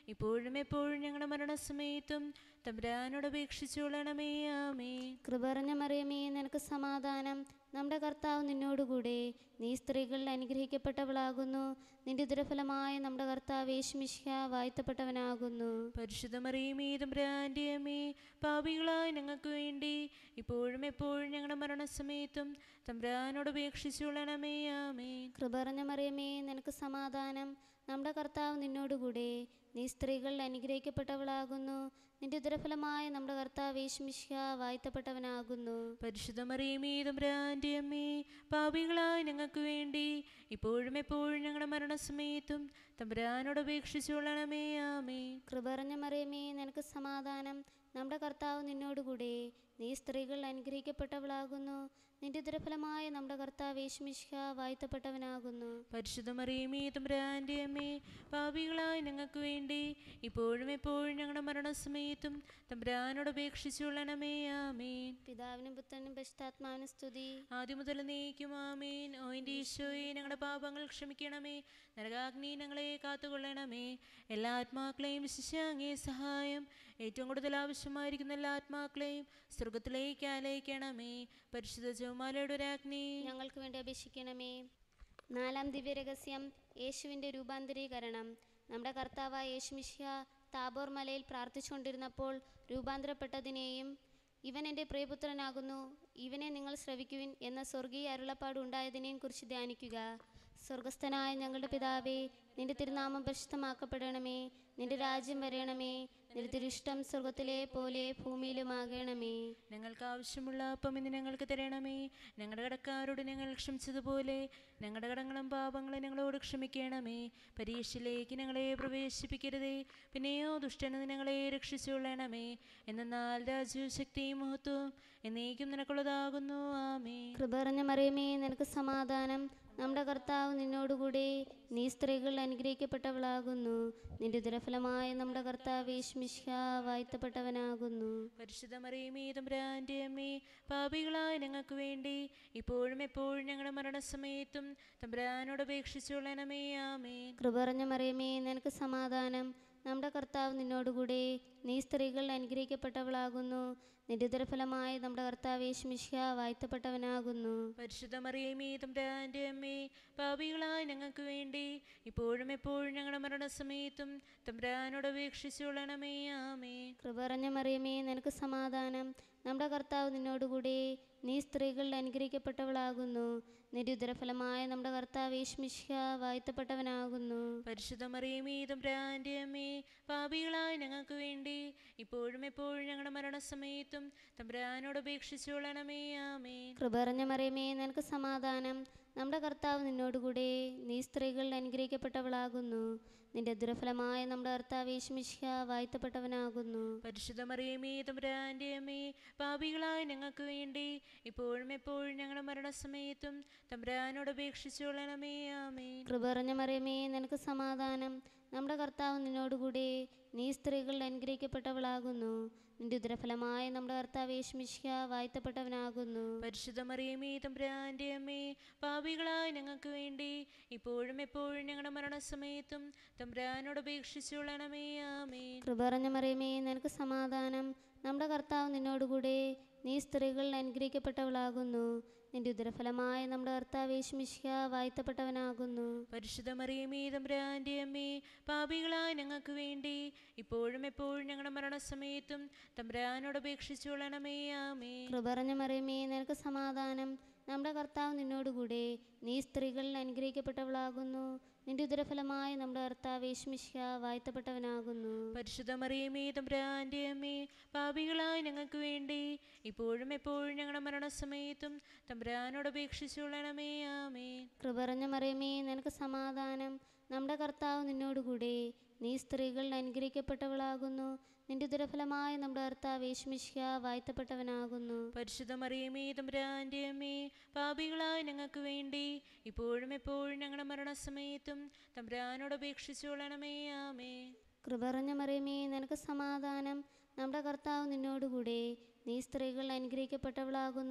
ഇപ്പോഴും എപ്പോഴും ഞങ്ങളുടെ മരണസമയത്തും തമ്പുരാനോട് അപേക്ഷിച്ചുകൊള്ളണമേ ആമേ കൃപറഞ്ഞ മറിയമേ നിനക്ക് സമാധാനം നമ്മുടെ കർത്താവ് നിന്നോടുകൂടെ നീ സ്ത്രീകളിൽ അനുഗ്രഹിക്കപ്പെട്ടവളാകുന്നു നിന്റെ ഉദരഫലമായ നമ്മുടെ കർത്താവ് യേശുമിശിഹ വാഴ്ത്തപ്പെട്ടവനാകുന്നു പരിശുദ്ധ മറിയമേ തമ്പുരാൻ്റെ അമ്മേ പാപികളായ ഞങ്ങൾക്ക് വേണ്ടി ഇപ്പോഴും എപ്പോഴും ഞങ്ങളുടെ മരണസമയത്തും തമ്പുരാനോട് അപേക്ഷിച്ചുകൊള്ളണമേ ആമേ കൃപറഞ്ഞ മറിയമേ നിനക്ക് സമാധാനം നമ്മുടെ കർത്താവ് നിന്നോടുകൂടെ നീ സ്ത്രീകളിൽ അനുഗ്രഹിക്കപ്പെട്ടവളാകുന്നു നിന്റെ ഉദരഫലമായ നമ്മുടെ കർത്താവ് യേശുമിശിഹ വാഴ്ത്തപ്പെട്ടവനാകുന്നു പരിശുദ്ധ മറിയമേ തമ്പുരാൻ്റെ അമ്മേ പാപികളായ ഞങ്ങൾക്ക് വേണ്ടി ഇപ്പോഴും എപ്പോഴും ഞങ്ങളുടെ മരണസമയത്തും തമ്പുരാനോട് അപേക്ഷിച്ചുകൊള്ളണമേ ആമേ കൃപറഞ്ഞ മറിയമേ നിനക്ക് സമാധാനം നമ്മുടെ കർത്താവ് നിന്നോടുകൂടെ നീ സ്ത്രീകൾ അനുഗ്രഹിക്കപ്പെട്ടവളാകുന്നു നിന്റെ ഉദരഫലമായ നമ്മുടെ കർത്താവ് യേശുമിശിഹ വാഴ്ത്തപ്പെട്ടവനാകുന്നു പരിശുദ്ധ മറിയമേ തമ്പുരാൻ്റെ അമ്മേ പാപികളായ ഞങ്ങൾക്ക് വേണ്ടി ഇപ്പോഴും എപ്പോഴും ഞങ്ങളുടെ മരണസമയത്തും തമ്പുരാനോട് അപേക്ഷിച്ചുകൊള്ളണമേ ആമേൻ പിതാവിനും പുത്രനും പശുത്താത്മാവിനും സ്തുതി ആദ്യം മുതൽ നീക്കും ആമേൻ ഓ എൻ്റെ ഈശോയെ ഞങ്ങളുടെ പാപങ്ങൾ ക്ഷമിക്കണമേ നരകാഗ്നി ഞങ്ങളെ കാത്തുകൊള്ളണമേ എല്ലാ ആത്മാക്കളെയും വിശിച്ചാങ്ങേ സഹായം ഏറ്റവും കൂടുതൽ ആവശ്യമായിരിക്കുന്ന എല്ലാ ആത്മാക്കളെയും സ്വർഗത്തിലേക്ക് ആലയിക്കണമേ പരിശുദ്ധ ജോമാലയുടെ ഒരാഗ്നി ഞങ്ങൾക്ക് വേണ്ടി അപേക്ഷിക്കണമേ നാലാം ദിവ്യരഹസ്യം യേശുവിൻ്റെ രൂപാന്തരീകരണം നമ്മുടെ കർത്താവായ യേശുമിശിഹ താബോർ മലയിൽ പ്രാർത്ഥിച്ചുകൊണ്ടിരുന്നപ്പോൾ രൂപാന്തരപ്പെട്ടതിനെയും ഇവൻ എൻ്റെ പ്രിയപുത്രനാകുന്നു ഇവനെ നിങ്ങൾ ശ്രവിക്കുവിൻ എന്ന സ്വർഗീയ അരുളപ്പാട് ഉണ്ടായതിനെയും കുറിച്ച് ധ്യാനിക്കുക സ്വർഗസ്ഥനായ ഞങ്ങളുടെ പിതാവേ നിന്റെ തിരുനാമം പരിശുദ്ധമാക്കപ്പെടണമേ നിന്റെ രാജ്യം വരണമേ നിന്റെ തിരുഷ്ടം സ്വർഗത്തിലെ പോലെ ഭൂമിയിലുമാകണമേ ഞങ്ങൾക്ക് ആവശ്യമുള്ള അപ്പം ഇന്ന് ഞങ്ങൾക്ക് തരണമേ ഞങ്ങളുടെ കടക്കാരോട് ഞങ്ങൾ ക്ഷമിച്ചതുപോലെ ഞങ്ങളുടെ കടങ്ങളും പാപങ്ങളും ഞങ്ങളോട് ക്ഷമിക്കണമേ പരീക്ഷയിലേക്ക് ഞങ്ങളെ പ്രവേശിപ്പിക്കരുതേ പിന്നെയോ ദുഷ്ടന് ഞങ്ങളെ രക്ഷിച്ചുകൊള്ളണമേ എന്നാൽ രാജ്യവും ശക്തിയും മഹത്വവും എന്നേക്കും നിനക്കുള്ളതാകുന്നു ആമേ കൃപറിഞ്ഞ മറിയമേ നിനക്ക് സമാധാനം നമ്മുടെ കർത്താവ് നിന്നോടുകൂടെ നീ സ്ത്രീകൾ അനുഗ്രഹിക്കപ്പെട്ടവളാകുന്നു നിന്റെ ദുരഫലമായ നമ്മുടെ കർത്താവ് യേശുമിശിഹ വാഴ്ത്തപ്പെട്ടവനാകുന്നു പരിശുദ്ധ മറിയമേ തമ്പുരാൻ്റെ അമ്മേ പാപികളായ ഞങ്ങൾക്ക് വേണ്ടി ഇപ്പോഴും എപ്പോഴും ഞങ്ങളുടെ മരണസമയത്തും തമ്പുരാനോട് അപേക്ഷിച്ചുകൊള്ളണമേ ആമേ കൃപറിഞ്ഞ മറിയമേ നിനക്ക് സമാധാനം നമ്മുടെ കർത്താവ് നിന്നോടുകൂടെ നീ സ്ത്രീകൾ അനുഗ്രഹിക്കപ്പെട്ടവളാകുന്നു നിന്റെ ദുരഫലമായ നമ്മുടെ കർത്താവ് യേശുമിശിഹ വാഴ്ത്തപ്പെട്ടവനാകുന്നു പരിശുദ്ധ മറിയമേ തമ്പുരാൻ്റെ അമ്മേ പാപികളായ ഞങ്ങൾക്ക് വേണ്ടി ഇപ്പോഴും എപ്പോഴും ഞങ്ങളുടെ മരണസമയത്തും തമ്പുരാനോട് അപേക്ഷിച്ചുകൊള്ളണമേ ആമേ കൃപറിഞ്ഞ മറിയമേ നിനക്ക് സമാധാനം നമ്മുടെ കർത്താവ് നിന്നോടുകൂടെ നീ സ്ത്രീകളിൽ അനുഗ്രഹിക്കപ്പെട്ടവളാകുന്നു നിന്റെ ഉദരഫലമായ നമ്മുടെ കർത്താവ് യേശുമിശിഹ വാഴ്ത്തപ്പെട്ടവനാകുന്നു പരിശുദ്ധ മറിയമേ തമ്പുരാൻ്റെ അമ്മേ പാപികളായ ഞങ്ങൾക്ക് വേണ്ടി ഇപ്പോഴും എപ്പോഴും ഞങ്ങളുടെ മരണസമയത്തും തമ്പുരാനോട് അപേക്ഷിച്ചുകൊള്ളണമേ ആമേ കൃപറിഞ്ഞ മറിയമേ നിനക്ക് സമാധാനം നമ്മുടെ കർത്താവ് നിന്നോടുകൂടെ നീ സ്ത്രീകളിൽ അനുഗ്രഹിക്കപ്പെട്ടവളാകുന്നു നിന്റെ ദുരഫലമായ നമ്മുടെ കർത്താവ് യേശുമിശിഹ വാഴ്ത്തപ്പെട്ടവനാകുന്നു പരിശുദ്ധ മറിയമേ തമ്പുരാൻ്റെ അമ്മേ പാപികളായ ഞങ്ങൾക്ക് വേണ്ടി ഇപ്പോഴും എപ്പോഴും ഞങ്ങളുടെ മരണസമയത്തും തമ്പുരാനോട് അപേക്ഷിച്ചുകൊള്ളണമേ ആമേ കൃപറിഞ്ഞ മറിയമേ നിനക്ക് സമാധാനം നമ്മുടെ കർത്താവ് നിന്നോടുകൂടെ നീ സ്ത്രീകളിൽ അനുഗ്രഹിക്കപ്പെട്ടവളാകുന്നു നിന്റെ ഉദരഫലമായ നമ്മുടെ കർത്താവ് യേശുമിശിഹ വാഴ്ത്തപ്പെട്ടവനാകുന്നു പരിശുദ്ധ മറിയമേ തമ്പുരാൻ്റെ അമ്മേ പാപികളായ ഞങ്ങൾക്ക് വേണ്ടി ഇപ്പോഴും എപ്പോഴും ഞങ്ങളുടെ മരണസമയത്തും തമ്പുരാനോട് അപേക്ഷിച്ചുകൊള്ളണമേ ആമേ കൃപറിഞ്ഞ മറിയമേ നിനക്ക് സമാധാനം നമ്മുടെ കർത്താവ് നിന്നോടുകൂടെ നീ സ്ത്രീകളിൽ അനുഗ്രഹിക്കപ്പെട്ടവളാകുന്നു നിന്റെ ഉദരഫലമായ നമ്മുടെ കർത്താവ് യേശുമിശിഹ വാഴ്ത്തപ്പെട്ടവനാകുന്നു പരിശുദ്ധ മറിയമേ തമ്പുരാൻ്റെ അമ്മേ പാപികളായ ഞങ്ങൾക്ക് വേണ്ടി ഇപ്പോഴും എപ്പോഴും ഞങ്ങളുടെ മരണസമയത്തും തമ്പുരാനോട് അപേക്ഷിച്ചുകൊള്ളണമേ ആമേ കൃപറിഞ്ഞ മറിയമേ നിനക്ക് സമാധാനം നമ്മുടെ കർത്താവ് നിന്നോടുകൂടെ നീ സ്ത്രീകളിൽ അനുഗ്രഹിക്കപ്പെട്ടവളാകുന്നു നിന്റെ ഉദരഫലമായ നമ്മുടെ കർത്താവ് യേശുമിശിഹ വാഴ്ത്തപ്പെട്ടവനാകുന്നു പരിശുദ്ധ മറിയമേ തമ്പുരാൻ്റെ അമ്മേ പാപികളായ ഞങ്ങൾക്ക് വേണ്ടി ഇപ്പോഴും എപ്പോഴും ഞങ്ങളുടെ മരണസമയത്തും തമ്പുരാനോട് അപേക്ഷിച്ചുകൊള്ളണമേ ആമേ കൃപറിഞ്ഞ മറിയമേ നിനക്ക് സമാധാനം നമ്മുടെ കർത്താവ് നിന്നോടുകൂടെ നീ സ്ത്രീകളിൽ അനുഗ്രഹിക്കപ്പെട്ടവളാകുന്നു നിന്റെ ഉദരഫലമായ നമ്മുടെ കർത്താവ് യേശുമിശിഹ വാഴ്ത്തപ്പെട്ടവനാകുന്നു പരിശുദ്ധ മറിയമേ തമ്പുരാൻ്റെ അമ്മേ പാപികളായ ഞങ്ങൾക്ക് വേണ്ടി ഇപ്പോഴും എപ്പോഴും ഞങ്ങളുടെ മരണസമയത്തും തമ്പുരാനോട് അപേക്ഷിച്ചുകൊള്ളണമേ ആമേ കൃപറിഞ്ഞ മറിയമേ നിനക്ക് സമാധാനം നമ്മുടെ കർത്താവ് നിന്നോടുകൂടെ നീ സ്ത്രീകൾ അനുഗ്രഹിക്കപ്പെട്ടവളാകുന്നു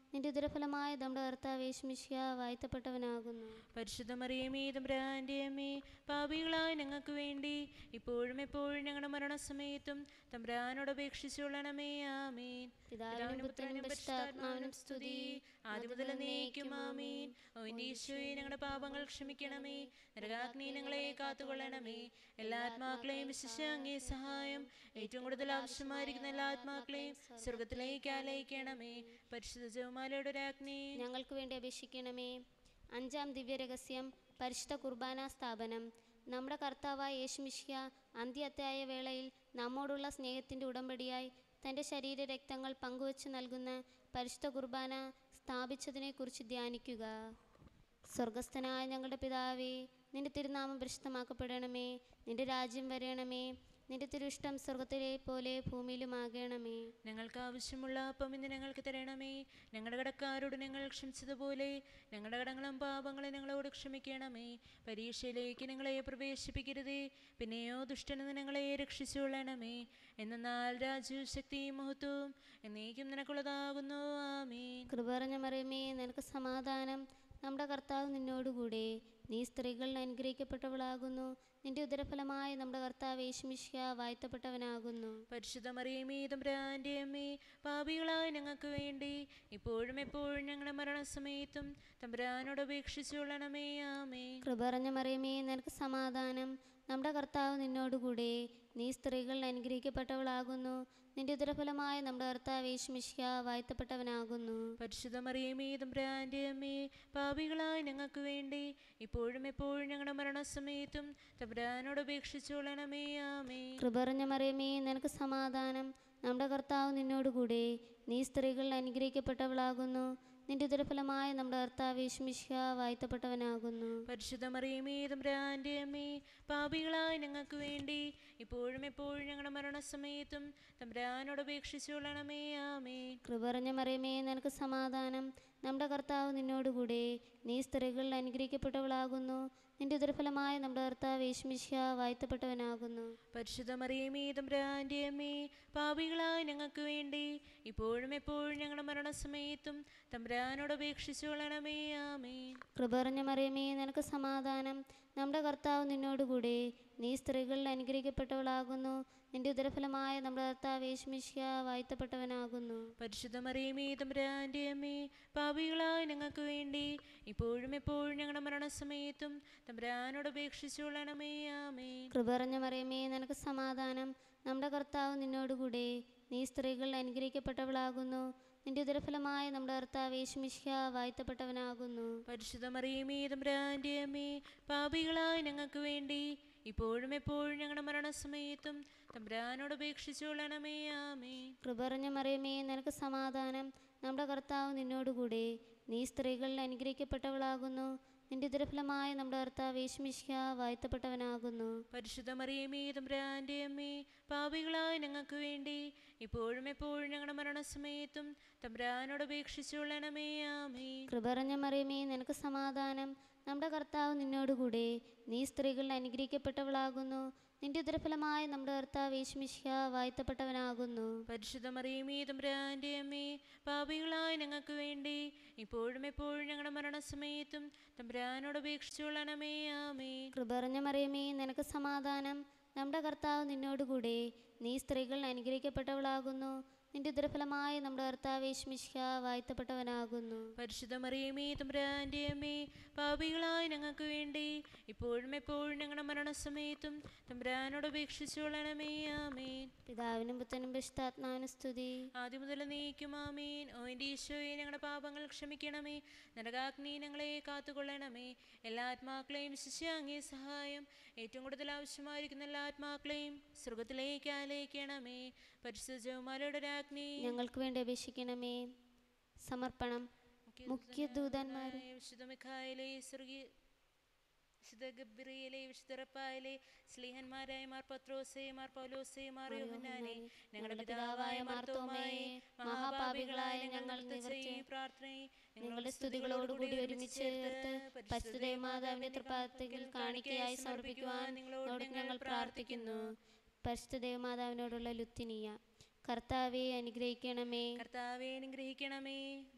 നിന്റെ ഉദരഫലമായ നമ്മുടെ കർത്താവ് യേശുമിശിഹ വാഴ്ത്തപ്പെട്ടവനാകുന്നു പരിശുദ്ധ മറിയമേ തമ്പുരാൻ്റെ അമ്മേ പാപികളായ ഞങ്ങൾക്ക് വേണ്ടി ഇപ്പോഴും എപ്പോഴും ഞങ്ങളുടെ മരണസമയത്തും തമ്പുരാനോട് അപേക്ഷിച്ചുകൊള്ളണമേ ആമീൻ പിതാവിനും പുത്രനും പരിശുദ്ധാത്മാവിനും സ്തുതി ആദ്യം മുതൽ നീക്കും ആമീൻ ഓ എൻ്റെ ഈശോയെ ഞങ്ങളുടെ പാപങ്ങൾ ക്ഷമിക്കണമേ നരകാഗ്നി ഞങ്ങളെ കാത്തുകൊള്ളണമേ എല്ലാ ആത്മാക്കളെയും വിശിഷ്ട അങ്ങേ സഹായം ഏറ്റവും കൂടുതൽ ആവശ്യമായിരിക്കുന്ന എല്ലാ ആത്മാക്കളെയും സ്വർഗത്തിലേക്ക് ആലയിക്കണമേ പരിശുദ്ധ ജവമാലയുടെ രാജ്ഞി ഞങ്ങൾക്ക് വേണ്ടി അപേക്ഷിക്കണമേ അഞ്ചാം ദിവ്യരഹസ്യം പരിശുദ്ധ കുർബാന സ്ഥാപനം നമ്മുടെ കർത്താവായ യേശുമിശിഹ അന്ത്യത്തായ വേളയിൽ നമ്മോടുള്ള സ്നേഹത്തിൻ്റെ ഉടമ്പടിയായി തൻ്റെ ശരീര രക്തങ്ങൾ പങ്കുവച്ച് നൽകുന്ന പരിശുദ്ധ കുർബാന സ്ഥാപിച്ചതിനെക്കുറിച്ച് ധ്യാനിക്കുക സ്വർഗസ്ഥനായ ഞങ്ങളുടെ പിതാവേ നിന്റെ തിരുനാമം പരിശുദ്ധമാക്കപ്പെടണമേ നിന്റെ രാജ്യം വരണമേ നിന്റെ തിരുഷ്ടം സ്വർഗത്തിലെ പോലെ ഭൂമിയിലുമാകണമേ ഞങ്ങൾക്ക് ആവശ്യമുള്ള അപ്പം ഇന്ന് ഞങ്ങൾക്ക് തരണമേ ഞങ്ങളുടെ കടക്കാരോട് ഞങ്ങൾ ക്ഷമിച്ചതുപോലെ ഞങ്ങളുടെ കടങ്ങളും പാപങ്ങളും ഞങ്ങളോട് ക്ഷമിക്കണമേ പരീക്ഷയിലേക്ക് ഞങ്ങളെ പ്രവേശിപ്പിക്കരുതേ പിന്നെയോ ദുഷ്ടനെന്ന് ഞങ്ങളെ രക്ഷിച്ചുകൊള്ളണമേ എന്നാൽ രാജ്യവും ശക്തിയും മഹത്വവും എന്നേക്കും നിനക്കുള്ളതാകുന്നു ആമീൻ കൃപറഞ്ഞ മറിയമേ നിനക്ക് സമാധാനം നമ്മുടെ കർത്താവ് നിന്നോടുകൂടെ നീ സ്ത്രീകൾ അനുഗ്രഹിക്കപ്പെട്ടവളാകുന്നു നിന്റെ ഉദരഫലമായ നമ്മുടെ കർത്താവ് യേശുമിഷ്യ വാഴ്ത്തപ്പെട്ടവനാകുന്നു പരിശുദ്ധ മറിയമേ തമ്പുരാൻ്റെ അമ്മേ പാപികളായ ഞങ്ങൾക്ക് വേണ്ടി ഇപ്പോഴും എപ്പോഴും ഞങ്ങളുടെ മരണസമയത്തും തമ്പുരാനോട് അപേക്ഷിച്ചുകൊള്ളണമേ ആമേ കൃപറഞ്ഞ മറിയമേ നിനക്ക് സമാധാനം നമ്മുടെ കർത്താവ് നിന്നോടുകൂടെ നീ സ്ത്രീകൾ അനുഗ്രഹിക്കപ്പെട്ടവളാകുന്നു നിന്റെ ഉദരഫലമായ നമ്മുടെ കർത്താവ് യേശുമിഷ്യ വാഴ്ത്തപ്പെട്ടവനാകുന്നു പരിശുദ്ധ മറിയമേ തമ്പുരാൻ്റെ അമ്മേ പാപികളായ ഞങ്ങൾക്ക് വേണ്ടി ഇപ്പോഴും എപ്പോഴും ഞങ്ങളുടെ മരണസമയത്തും തമ്പുരാനോട് അപേക്ഷിച്ചുകൊള്ളണമേ ആമേ കൃപറഞ്ഞ മറിയമേ നിനക്ക് സമാധാനം നമ്മുടെ കർത്താവ് നിന്നോടുകൂടെ നീ സ്ത്രീകൾ അനുഗ്രഹിക്കപ്പെട്ടവളാകുന്നു നിന്റെ ഉദരഫലമായ നമ്മുടെ കർത്താവ് യേശുമിഷ്യ വാഴ്ത്തപ്പെട്ടവനാകുന്നു പരിശുദ്ധ മറിയമേ തമ്പുരാൻ്റെ അമ്മേ പാപികളായ ഞങ്ങൾക്ക് വേണ്ടി ഇപ്പോഴും എപ്പോഴും ഞങ്ങളുടെ മരണസമയത്തും തമ്പുരാനോട് അപേക്ഷിച്ചുകൊള്ളണമേ ആമേ കൃപറഞ്ഞ മറിയമേ നിനക്ക് സമാധാനം നമ്മുടെ കർത്താവ് നിന്നോടുകൂടെ നീ സ്ത്രീകൾ അനുഗ്രഹിക്കപ്പെട്ടവളാകുന്നു നിന്റെ ഉദരഫലമായ നമ്മുടെ കർത്താവ് യേശുമിഷ്യ വാഴ്ത്തപ്പെട്ടവനാകുന്നു പരിശുദ്ധ മറിയമേ തമ്പുരാൻ്റെ അമ്മേ പാപികളായ ഞങ്ങൾക്ക് വേണ്ടി ഇപ്പോഴും എപ്പോഴും ഞങ്ങളുടെ മരണസമയത്തും തമ്പുരാനോട് അപേക്ഷിച്ചുകൊള്ളണമേ ആമേ കൃപറഞ്ഞ മറിയമേ നിനക്ക് സമാധാനം നമ്മുടെ കർത്താവ് നിന്നോടുകൂടെ നീ സ്ത്രീകൾ അനുഗ്രഹിക്കപ്പെട്ടവളാകുന്നു നിന്റെ ഉദരഫലമായ നമ്മുടെ കർത്താവ് യേശുമിഷ്യ വാഴ്ത്തപ്പെട്ടവനാകുന്നു പരിശുദ്ധ മറിയമേ തമ്പുരാൻ്റെ അമ്മേ പാപികളായ ഞങ്ങൾക്ക് വേണ്ടി ഇപ്പോഴും എപ്പോഴും ഞങ്ങളുടെ മരണസമയത്തും തമ്പുരാനോട് അപേക്ഷിച്ചുകൊള്ളണമേ ആമേ കൃപറഞ്ഞ മറിയമേ നിനക്ക് സമാധാനം നമ്മുടെ കർത്താവ് നിന്നോടുകൂടെ നീ സ്ത്രീകൾ അനുഗ്രഹിക്കപ്പെട്ടവളാകുന്നു നിന്റെ ഉദരഫലമായ നമ്മുടെ കർത്താവ് യേശുമിഷ്യ വാഴ്ത്തപ്പെട്ടവനാകുന്നു പരിശുദ്ധ മറിയമേ തമ്പുരാൻ്റെ അമ്മേ പാപികളായ ഞങ്ങൾക്ക് വേണ്ടി ഇപ്പോഴും എപ്പോഴും ഞങ്ങളുടെ മരണസമയത്തും തമ്പുരാനോട് അപേക്ഷിച്ചുകൊള്ളണമേ ആമേ കൃപറഞ്ഞ മറിയമേ നിനക്ക് സമാധാനം നമ്മുടെ കർത്താവ് നിന്നോടുകൂടെ നീ സ്ത്രീകൾ അനുഗ്രഹിക്കപ്പെട്ടവളാകുന്നു നിന്റെ ഉദരഫലമായ നമ്മുടെ കർത്താവ് യേശുമിഷ്യ വാഴ്ത്തപ്പെട്ടവനാകുന്നു പരിശുദ്ധ മറിയമേ തമ്പുരാൻ്റെ അമ്മേ പാപികളായ ഞങ്ങൾക്ക് വേണ്ടി ഇപ്പോഴും എപ്പോഴും ഞങ്ങളുടെ മരണസമയത്തും തമ്പുരാനോട് അപേക്ഷിച്ചുകൊള്ളണമേ ആമേ കൃപറഞ്ഞ മറിയമേ നിനക്ക് സമാധാനം നമ്മുടെ കർത്താവ് നിന്നോടുകൂടെ നീ സ്ത്രീകൾ അനുഗ്രഹിക്കപ്പെട്ടവളാകുന്നു നിന്റെ ഉദരഫലമായ നമ്മുടെ കർത്താവ് യേശുമിഷ്യ വാഴ്ത്തപ്പെട്ടവനാകുന്നു പരിശുദ്ധ മറിയമേ തമ്പുരാൻ്റെ അമ്മേ പാപികളായ ഞങ്ങൾക്ക് വേണ്ടി ഇപ്പോഴും എപ്പോഴും ഞങ്ങളുടെ മരണസമയത്തും തമ്പുരാനോട് അപേക്ഷിച്ചുകൊള്ളണമേ ആമേ കൃപറഞ്ഞ മറിയമേ നിനക്ക് സമാധാനം നമ്മുടെ കർത്താവ് നിന്നോടുകൂടെ നീ സ്ത്രീകൾ അനുഗ്രഹിക്കപ്പെട്ടവളാകുന്നു നിന്റെ ഉദരഫലമായ നമ്മുടെ കർത്താവ് യേശുമിഷ്യ വാഴ്ത്തപ്പെട്ടവനാകുന്നു പരിശുദ്ധ മറിയമേ തമ്പുരാൻ്റെ അമ്മേ പാപികളായ ഞങ്ങൾക്ക് വേണ്ടി ഇപ്പോഴും എപ്പോഴും ഞങ്ങളുടെ മരണസമയത്തും തമ്പുരാനോട് അപേക്ഷിച്ചുകൊള്ളണമേ ആമേൻ പിതാവിനും പുത്രനും പരിശുദ്ധാത്മാവിനും സ്തുതി ആദ്യം മുതൽ നീക്കും ആമീൻ ഓ എൻ്റെ ഈശോയെ ഞങ്ങളുടെ പാപങ്ങൾ ക്ഷമിക്കണമേ നരകാഗ്നി ഞങ്ങളെ കാത്തുകൊള്ളണമേ എല്ലാ ആത്മാക്കളെയും ശിഷ്യാങ്ങേ സഹായം ഏറ്റവും കൂടുതൽ ആവശ്യമായിരിക്കുന്ന എല്ലാ ആത്മാക്കളെയും സ്വർഗത്തിലേക്ക് ആലയിക്കണമേ പരിശുദ്ധ ജവമാലയുടെ രാജ്ഞി ഞങ്ങൾക്ക് വേണ്ടി അപേക്ഷിക്കണമേ സമർപ്പണം മുഖ്യ ദൂതന്മാരെ വിശുദ്ധ മിഖായിലെ സ്വർഗീയ വിശുദ്ധ ഗബ്രിയിലെ വിശുദ്ധ റപ്പായിലെ സ്ലീഹന്മാരായ മാർ പത്രോസേ മാർ പൗലോസേ മാർ യോഹന്നാനെ ഞങ്ങളുടെ പിതാവായ മാർത്തോമായെ മഹാപാപികളായ ഞങ്ങൾക്ക് ചെയ്യും പ്രാർത്ഥനയെ നിങ്ങളുടെ സ്തുതികളോടുകൂടി ഒരുമിച്ച് ചേർത്ത് പരിശുദ്ധ മാതാവിന്റെ തൃപ്പാദത്തിൽ കാണിക്കയായി സമർപ്പിക്കുവാൻ നിങ്ങളോട് ഞങ്ങൾ പ്രാർത്ഥിക്കുന്നു പരിശുദ്ധ ദേവമാതാവിനോടുള്ള ലുത്തിനിയ കർത്താവെ അനുഗ്രഹിക്കണമേ കർത്താവെ അനുഗ്രഹിക്കണമേ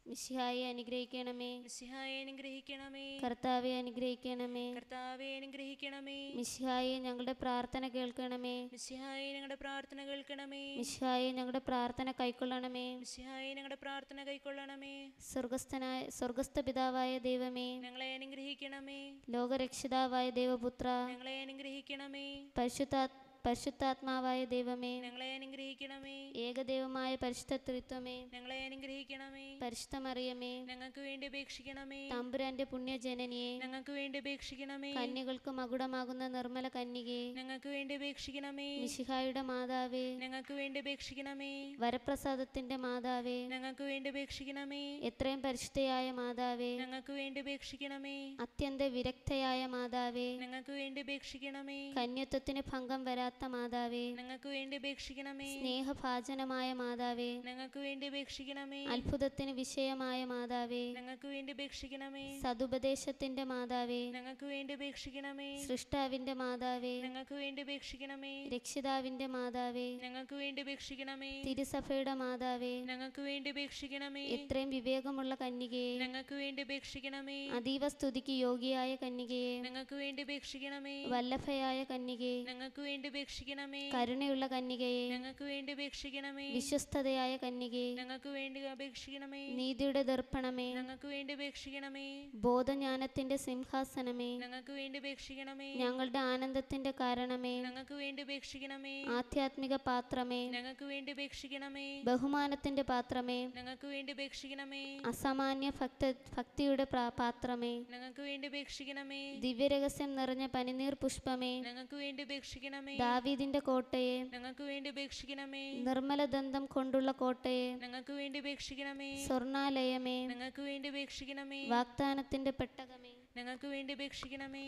മിശിഹായെ അനുഗ്രഹിക്കണമേ മിശിഹായെ അനുഗ്രഹിക്കണമേ കർത്താവെ അനുഗ്രഹിക്കണമേ കർത്താവെ അനുഗ്രഹിക്കണമേ മിശിഹായെ ഞങ്ങളുടെ പ്രാർത്ഥന കേൾക്കണമേ മിശിഹായെ ഞങ്ങളുടെ പ്രാർത്ഥന കേൾക്കണമേ മിശിഹായെ ഞങ്ങളുടെ പ്രാർത്ഥന കൈക്കൊള്ളണമേ മിശിഹായെ ഞങ്ങളുടെ പ്രാർത്ഥന കൈക്കൊള്ളണമേ സ്വർഗസ്ഥനായ സ്വർഗസ്ഥ പിതാവായ ദൈവമേ ഞങ്ങളെ അനുഗ്രഹിക്കണമേ ലോകരക്ഷിതാവായ ദൈവപുത്ര ഞങ്ങളെ അനുഗ്രഹിക്കണമേ പരിശുദ്ധാ പരിശുദ്ധാത്മാവായ ദൈവമേ ഞങ്ങളെ അനുഗ്രഹിക്കണമേ ഏകദൈവമായ പരിശുദ്ധ ത്രിത്വമേ ഞങ്ങളെ അനുഗ്രഹിക്കണമേ പരിശുദ്ധമറിയമേ ഞങ്ങൾക്ക് വേണ്ടി അപേക്ഷിക്കണമേ തമ്പുരാന്റെ പുണ്യജനനിയെ ഞങ്ങൾക്ക് വേണ്ടി അപേക്ഷിക്കണമേ കന്യകൾക്ക് മകുടമാകുന്ന നിർമ്മല കന്യകെ ഞങ്ങൾക്ക് വേണ്ടി അപേക്ഷിക്കണമേ മിശിഹായുടെ മാതാവേ ഞങ്ങൾക്ക് വേണ്ടി അപേക്ഷിക്കണമേ വരപ്രസാദത്തിന്റെ മാതാവേ ഞങ്ങൾക്ക് വേണ്ടി അപേക്ഷിക്കണമേ എത്രയും പരിശുദ്ധയായ മാതാവേ ഞങ്ങൾക്ക് വേണ്ടി അപേക്ഷിക്കണമേ അത്യന്ത വിരക്തയായ മാതാവേ ഞങ്ങൾക്ക് വേണ്ടി അപേക്ഷിക്കണമേ കന്യത്വത്തിന് ഭംഗം വരാത്ത മാതാവേ ഞങ്ങൾക്ക് വേണ്ടി അപേക്ഷിക്കണമേ സ്നേഹഭാജനമായ മാതാവേ ഞങ്ങൾക്ക് വേണ്ടി അപേക്ഷിക്കണമേ അത്ഭുതത്തിന് വിഷയമായ മാതാവേ ഞങ്ങൾക്ക് വേണ്ടി അപേക്ഷിക്കണമേ സതുപദേശത്തിന്റെ മാതാവേ ഞങ്ങൾക്ക് വേണ്ടി അപേക്ഷിക്കണമേ സൃഷ്ടാവിന്റെ മാതാവേ ഞങ്ങൾക്ക് വേണ്ടി അപേക്ഷിക്കണമേ രക്ഷിതാവിന്റെ മാതാവേ ഞങ്ങൾക്ക് വേണ്ടി അപേക്ഷിക്കണമേ തിരുസഭയുടെ മാതാവേ ഞങ്ങൾക്ക് വേണ്ടി അപേക്ഷിക്കണമേ എത്രയും വിവേകമുള്ള കന്യകയെ ഞങ്ങൾക്ക് വേണ്ടി അപേക്ഷിക്കണമേ അതീവ സ്തുതിക്ക് യോഗ്യയായ കന്യകയെ ഞങ്ങൾക്ക് വേണ്ടി അപേക്ഷിക്കണമേ വല്ലഭയായ കന്യകയെ ഞങ്ങൾക്ക് വേണ്ടി അപേക്ഷിക്കണമേ കരുണയുള്ള കന്യകയെ ഞങ്ങൾക്ക് വേണ്ടി അപേക്ഷിക്കണമേ വിശ്വസ്തതയായ കന്യകയെ ഞങ്ങൾക്ക് വേണ്ടി അപേക്ഷിക്കണമേ നീതിയുടെ ദർപ്പണമേ ഞങ്ങൾക്ക് വേണ്ടി അപേക്ഷിക്കണമേ ബോധജ്ഞാനത്തിന്റെ സിംഹാസനമേ ഞങ്ങൾക്ക് വേണ്ടി അപേക്ഷിക്കണമേ ഞങ്ങളുടെ ആനന്ദത്തിന്റെ കാരണമേ ഞങ്ങൾക്ക് വേണ്ടി അപേക്ഷിക്കണമേ ആധ്യാത്മിക പാത്രമേ ഞങ്ങൾക്ക് വേണ്ടി അപേക്ഷിക്കണമേ ബഹുമാനത്തിന്റെ പാത്രമേ ഞങ്ങൾക്ക് വേണ്ടി അപേക്ഷിക്കണമേ അസാമാന്യ ഭക്ത ഭക്തിയുടെ പ്രാ- പാത്രമേ ഞങ്ങൾക്ക് വേണ്ടി അപേക്ഷിക്കണമേ ദിവ്യരഹസ്യം നിറഞ്ഞ പനിനീർ പുഷ്പമേ ഞങ്ങൾക്ക് വേണ്ടി അപേക്ഷിക്കണമേ ദാവീദിന്റെ കോട്ടയെ ഞങ്ങൾക്ക് വേണ്ടി അപേക്ഷിക്കണമേ നിർമ്മല ദന്തം കൊണ്ടുള്ള കോട്ടയെ ഞങ്ങൾക്ക് വേണ്ടി അപേക്ഷിക്കണമേ സ്വർണാലയമേ ഞങ്ങൾക്ക് വേണ്ടി അപേക്ഷിക്കണമേ വാഗ്ദാനത്തിന്റെ പെട്ടകമേ ഞങ്ങൾക്ക് വേണ്ടി അപേക്ഷിക്കണമേ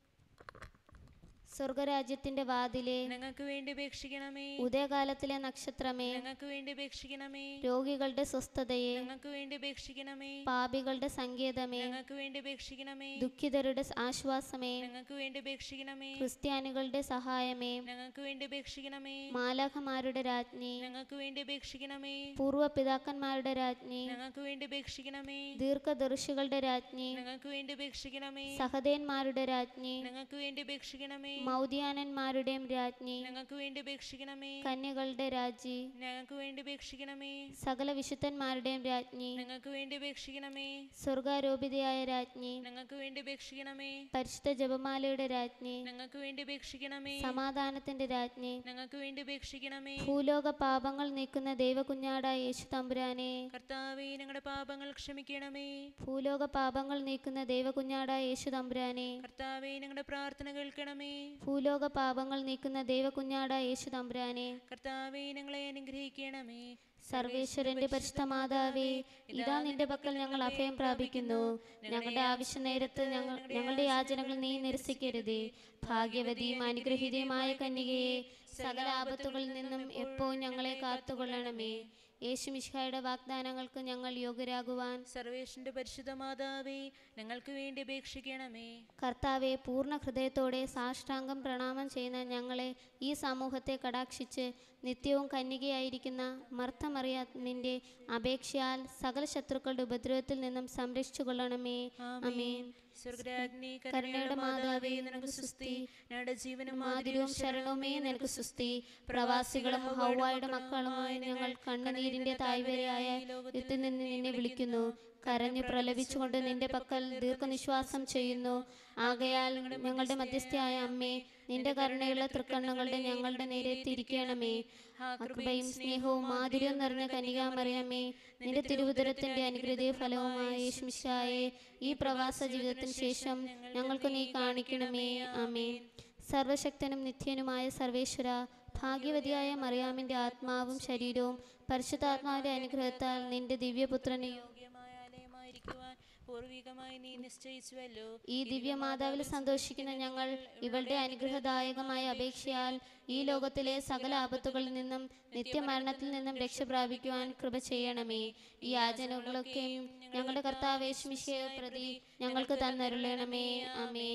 സ്വർഗരാജ്യത്തിന്റെ വാതിലെ ഞങ്ങൾക്ക് വേണ്ടി അപേക്ഷിക്കണമേ ഉദയകാലത്തിലെ നക്ഷത്രമേ ഞങ്ങൾക്ക് വേണ്ടി അപേക്ഷിക്കണമേ രോഗികളുടെ സ്വസ്ഥതയെ ഞങ്ങൾക്ക് വേണ്ടി അപേക്ഷിക്കണമേ പാപികളുടെ സങ്കേതമേ ഞങ്ങൾക്ക് വേണ്ടി അപേക്ഷിക്കണമേ ദുഃഖിതരുടെ ആശ്വാസമേ ഞങ്ങൾക്ക് വേണ്ടി അപേക്ഷിക്കണമേ ക്രിസ്ത്യാനികളുടെ സഹായമേ ഞങ്ങൾക്ക് വേണ്ടി അപേക്ഷിക്കണമേ മാലാഖമാരുടെ രാജ്ഞി ഞങ്ങൾക്ക് വേണ്ടി അപേക്ഷിക്കണമേ പൂർവ്വ പിതാക്കന്മാരുടെ രാജ്ഞി ഞങ്ങൾക്ക് വേണ്ടി അപേക്ഷിക്കണമേ ദീർഘദർശികളുടെ രാജ്ഞി ഞങ്ങൾക്ക് വേണ്ടി അപേക്ഷിക്കണമേ സഹദേന്മാരുടെ രാജ്ഞി ഞങ്ങൾക്ക് വേണ്ടി അപേക്ഷിക്കണമേ മൗദ്യാനന്മാരുടെയും രാജ്ഞി ഞങ്ങൾക്ക് വേണ്ടി അപേക്ഷിക്കണമേ കന്യകളുടെ രാജ്ഞി ഞങ്ങൾക്ക് വേണ്ടി അപേക്ഷിക്കണമേ സകല വിശുദ്ധന്മാരുടെയും രാജ്ഞി ഞങ്ങൾക്ക് വേണ്ടി അപേക്ഷിക്കണമേ സ്വർഗാരോപിതയായ രാജ്ഞി ഞങ്ങൾക്ക് വേണ്ടി അപേക്ഷിക്കണമേ പരിശുദ്ധ ജപമാലയുടെ രാജ്ഞി ഞങ്ങൾക്ക് വേണ്ടി അപേക്ഷിക്കണമേ സമാധാനത്തിന്റെ രാജ്ഞി ഞങ്ങൾക്ക് വേണ്ടി അപേക്ഷിക്കണമേ ഭൂലോക പാപങ്ങൾ നീക്കുന്ന ദൈവകുഞ്ഞാടായ യേശു തമ്പുരാനെ കർത്താവേ ഞങ്ങളുടെ പാപങ്ങൾ ക്ഷമിക്കണമേ ഭൂലോക പാപങ്ങൾ നീക്കുന്ന ദൈവകുഞ്ഞാടായ യേശു തമ്പുരാനെ കർത്താവേ ഞങ്ങളുടെ പ്രാർത്ഥന കേൾക്കണമേ ഭൂലോക പാപങ്ങൾ നീക്കുന്ന ദൈവകുഞ്ഞാടായ യേശു തമ്പുരാനെ കർത്താവേ ഞങ്ങളെ അനുഗ്രഹിക്കണമേ സർവേശ്വരന്റെ പരിശുദ്ധ മാതാവേ ഇതാ നിന്റെ പക്കൽ ഞങ്ങൾ അഭയം പ്രാപിക്കുന്നു ഞങ്ങളുടെ ആവശ്യ നേരത്ത് ഞങ്ങൾ ഞങ്ങളുടെ യാചനകൾ നീ നിരസിക്കരുതേ ഭാഗ്യവതിയും അനുഗ്രഹീതയുമായ കന്യകയെ സകല ആപത്തുകളിൽ നിന്നും എപ്പോഴും ഞങ്ങളെ കാത്തുകൊള്ളണമേ യേശു മിശിഹായുടെ വാഗ്ദാനങ്ങൾക്ക് ഞങ്ങൾ യോഗ്യരാകുവാൻ സർവേഷന്റെ പരിശുദ്ധ മാതാവേ ഞങ്ങൾക്ക് വേണ്ടി അപേക്ഷിക്കണമേ കർത്താവെ പൂർണ്ണ ഹൃദയത്തോടെ സാഷ്ടാംഗം പ്രണാമം ചെയ്യുന്ന ഞങ്ങളെ ഈ സമൂഹത്തെ കടാക്ഷിച്ച് നിത്യവും കന്യകയായിരിക്കുന്ന മർത്തമറിയാമിൻ്റെ അപേക്ഷയാൽ സകല ശത്രുക്കളുടെ ഉപദ്രവത്തിൽ നിന്നും സംരക്ഷിച്ചു കൊള്ളണമേ അമേൻ സ്വർഗരാജ്ഞി കരുണയുടെ മാതാവേ നിനക്ക് സുസ്തി ഞങ്ങളുടെ ജീവനും മാതിരവും ശരണവുമേ നിനക്ക് സുസ്തി പ്രവാസികളും ഹൗവായുടെ മക്കളുമായി ഞങ്ങൾ കണ്ണുനീരിന്റെ തായ്വരയായ യുദ്ധത്തിൽ നിന്ന് നിന്നെ വിളിക്കുന്നു കരഞ്ഞു പ്രലപിച്ചുകൊണ്ട് നിന്റെ പക്കൽ ദീർഘനിശ്വാസം ചെയ്യുന്നു ആകയാൽ ഞങ്ങളുടെ മധ്യസ്ഥയായ അമ്മേ നിന്റെ കരുണയുള്ള തൃക്കണ്ണുകളുടെ ഞങ്ങളുടെ നേരെ തിരിക്കണമേ കൃപയും സ്നേഹവും മാധുര്യവും നിറഞ്ഞ കനികാമറിയമേ നിന്റെ തിരുവുദരത്തിന്റെ അനുഗ്രഹീയ ഫലവുമായ യേശുമിശായെ ഈ പ്രവാസ ജീവിതത്തിന് ശേഷം ഞങ്ങൾക്ക് നീ കാണിക്കണമേ ആമേൻ സർവശക്തനും നിത്യനുമായ സർവേശ്വര ഭാഗ്യവതിയായ മറിയാമിന്റെ ആത്മാവും ശരീരവും പരിശുദ്ധാത്മാവിന്റെ അനുഗ്രഹത്താൽ നിന്റെ ദിവ്യപുത്രനെ യോഗ്യമായ ആലയമായിരിക്കുവാൻ പൂർവികമായി നീ നിശ്ചയിച്ചുവല്ലോ ഈ ദിവ്യമാതാവിൽ സന്തോഷിക്കുന്ന ഞങ്ങൾ ഇവളുടെ അനുഗ്രഹദായകമായ അപേക്ഷയാൽ ഈ ലോകത്തിലെ സകല ആപത്തുകളിൽ നിന്നും നിത്യമരണത്തിൽ നിന്നും രക്ഷ പ്രാപിക്കുവാൻ കൃപ ചെയ്യണമേ ഈ യാചനകളൊക്കെയും ഞങ്ങളുടെ കർത്താവേശ്മിഷയെ പ്രതി ഞങ്ങൾക്ക് തന്നരുളണമേ ആമേൻ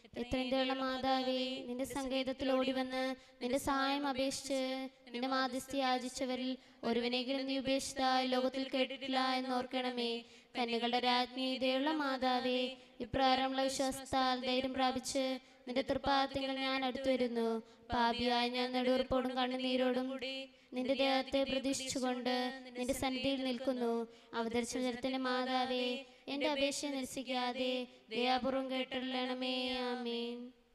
എത്രയുള്ള മാതാവേ നിന്റെ സങ്കേതത്തിൽ ഓടി വന്ന് നിന്റെ സഹായം അപേക്ഷിച്ച് നിന്റെ മാധ്യസ്ഥ യാചിച്ചവരിൽ ഒരുവനെങ്കിലും നീ ഉപേക്ഷിച്ചതായി ലോകത്തിൽ കേട്ടിട്ടില്ല എന്നോർക്കണമേ കന്യകളുടെ രാജ്ഞി ദയുള്ള മാതാവേ ഇപ്രകാരമുള്ള വിശ്വാസത്താൽ ധൈര്യം പ്രാപിച്ച് നിന്റെ തൃപ്പാദത്തിൽ ഞാൻ അടുത്തു വരുന്നു പാപിയായ ഞാൻ നെടുവർപ്പോടും കണ്ണുനീരോടും കൂടി നിന്റെ ദേഹത്തെ പ്രതീക്ഷിച്ചുകൊണ്ട് നിന്റെ സന്നിധിയിൽ നിൽക്കുന്നു അവതരിച്ച ജലത്തിന്റെ മാതാവേ എന്റെ അപേക്ഷ നിരസിക്കാതെ ദയാപൂർവം കേട്ടിടണമേ ആമേൻ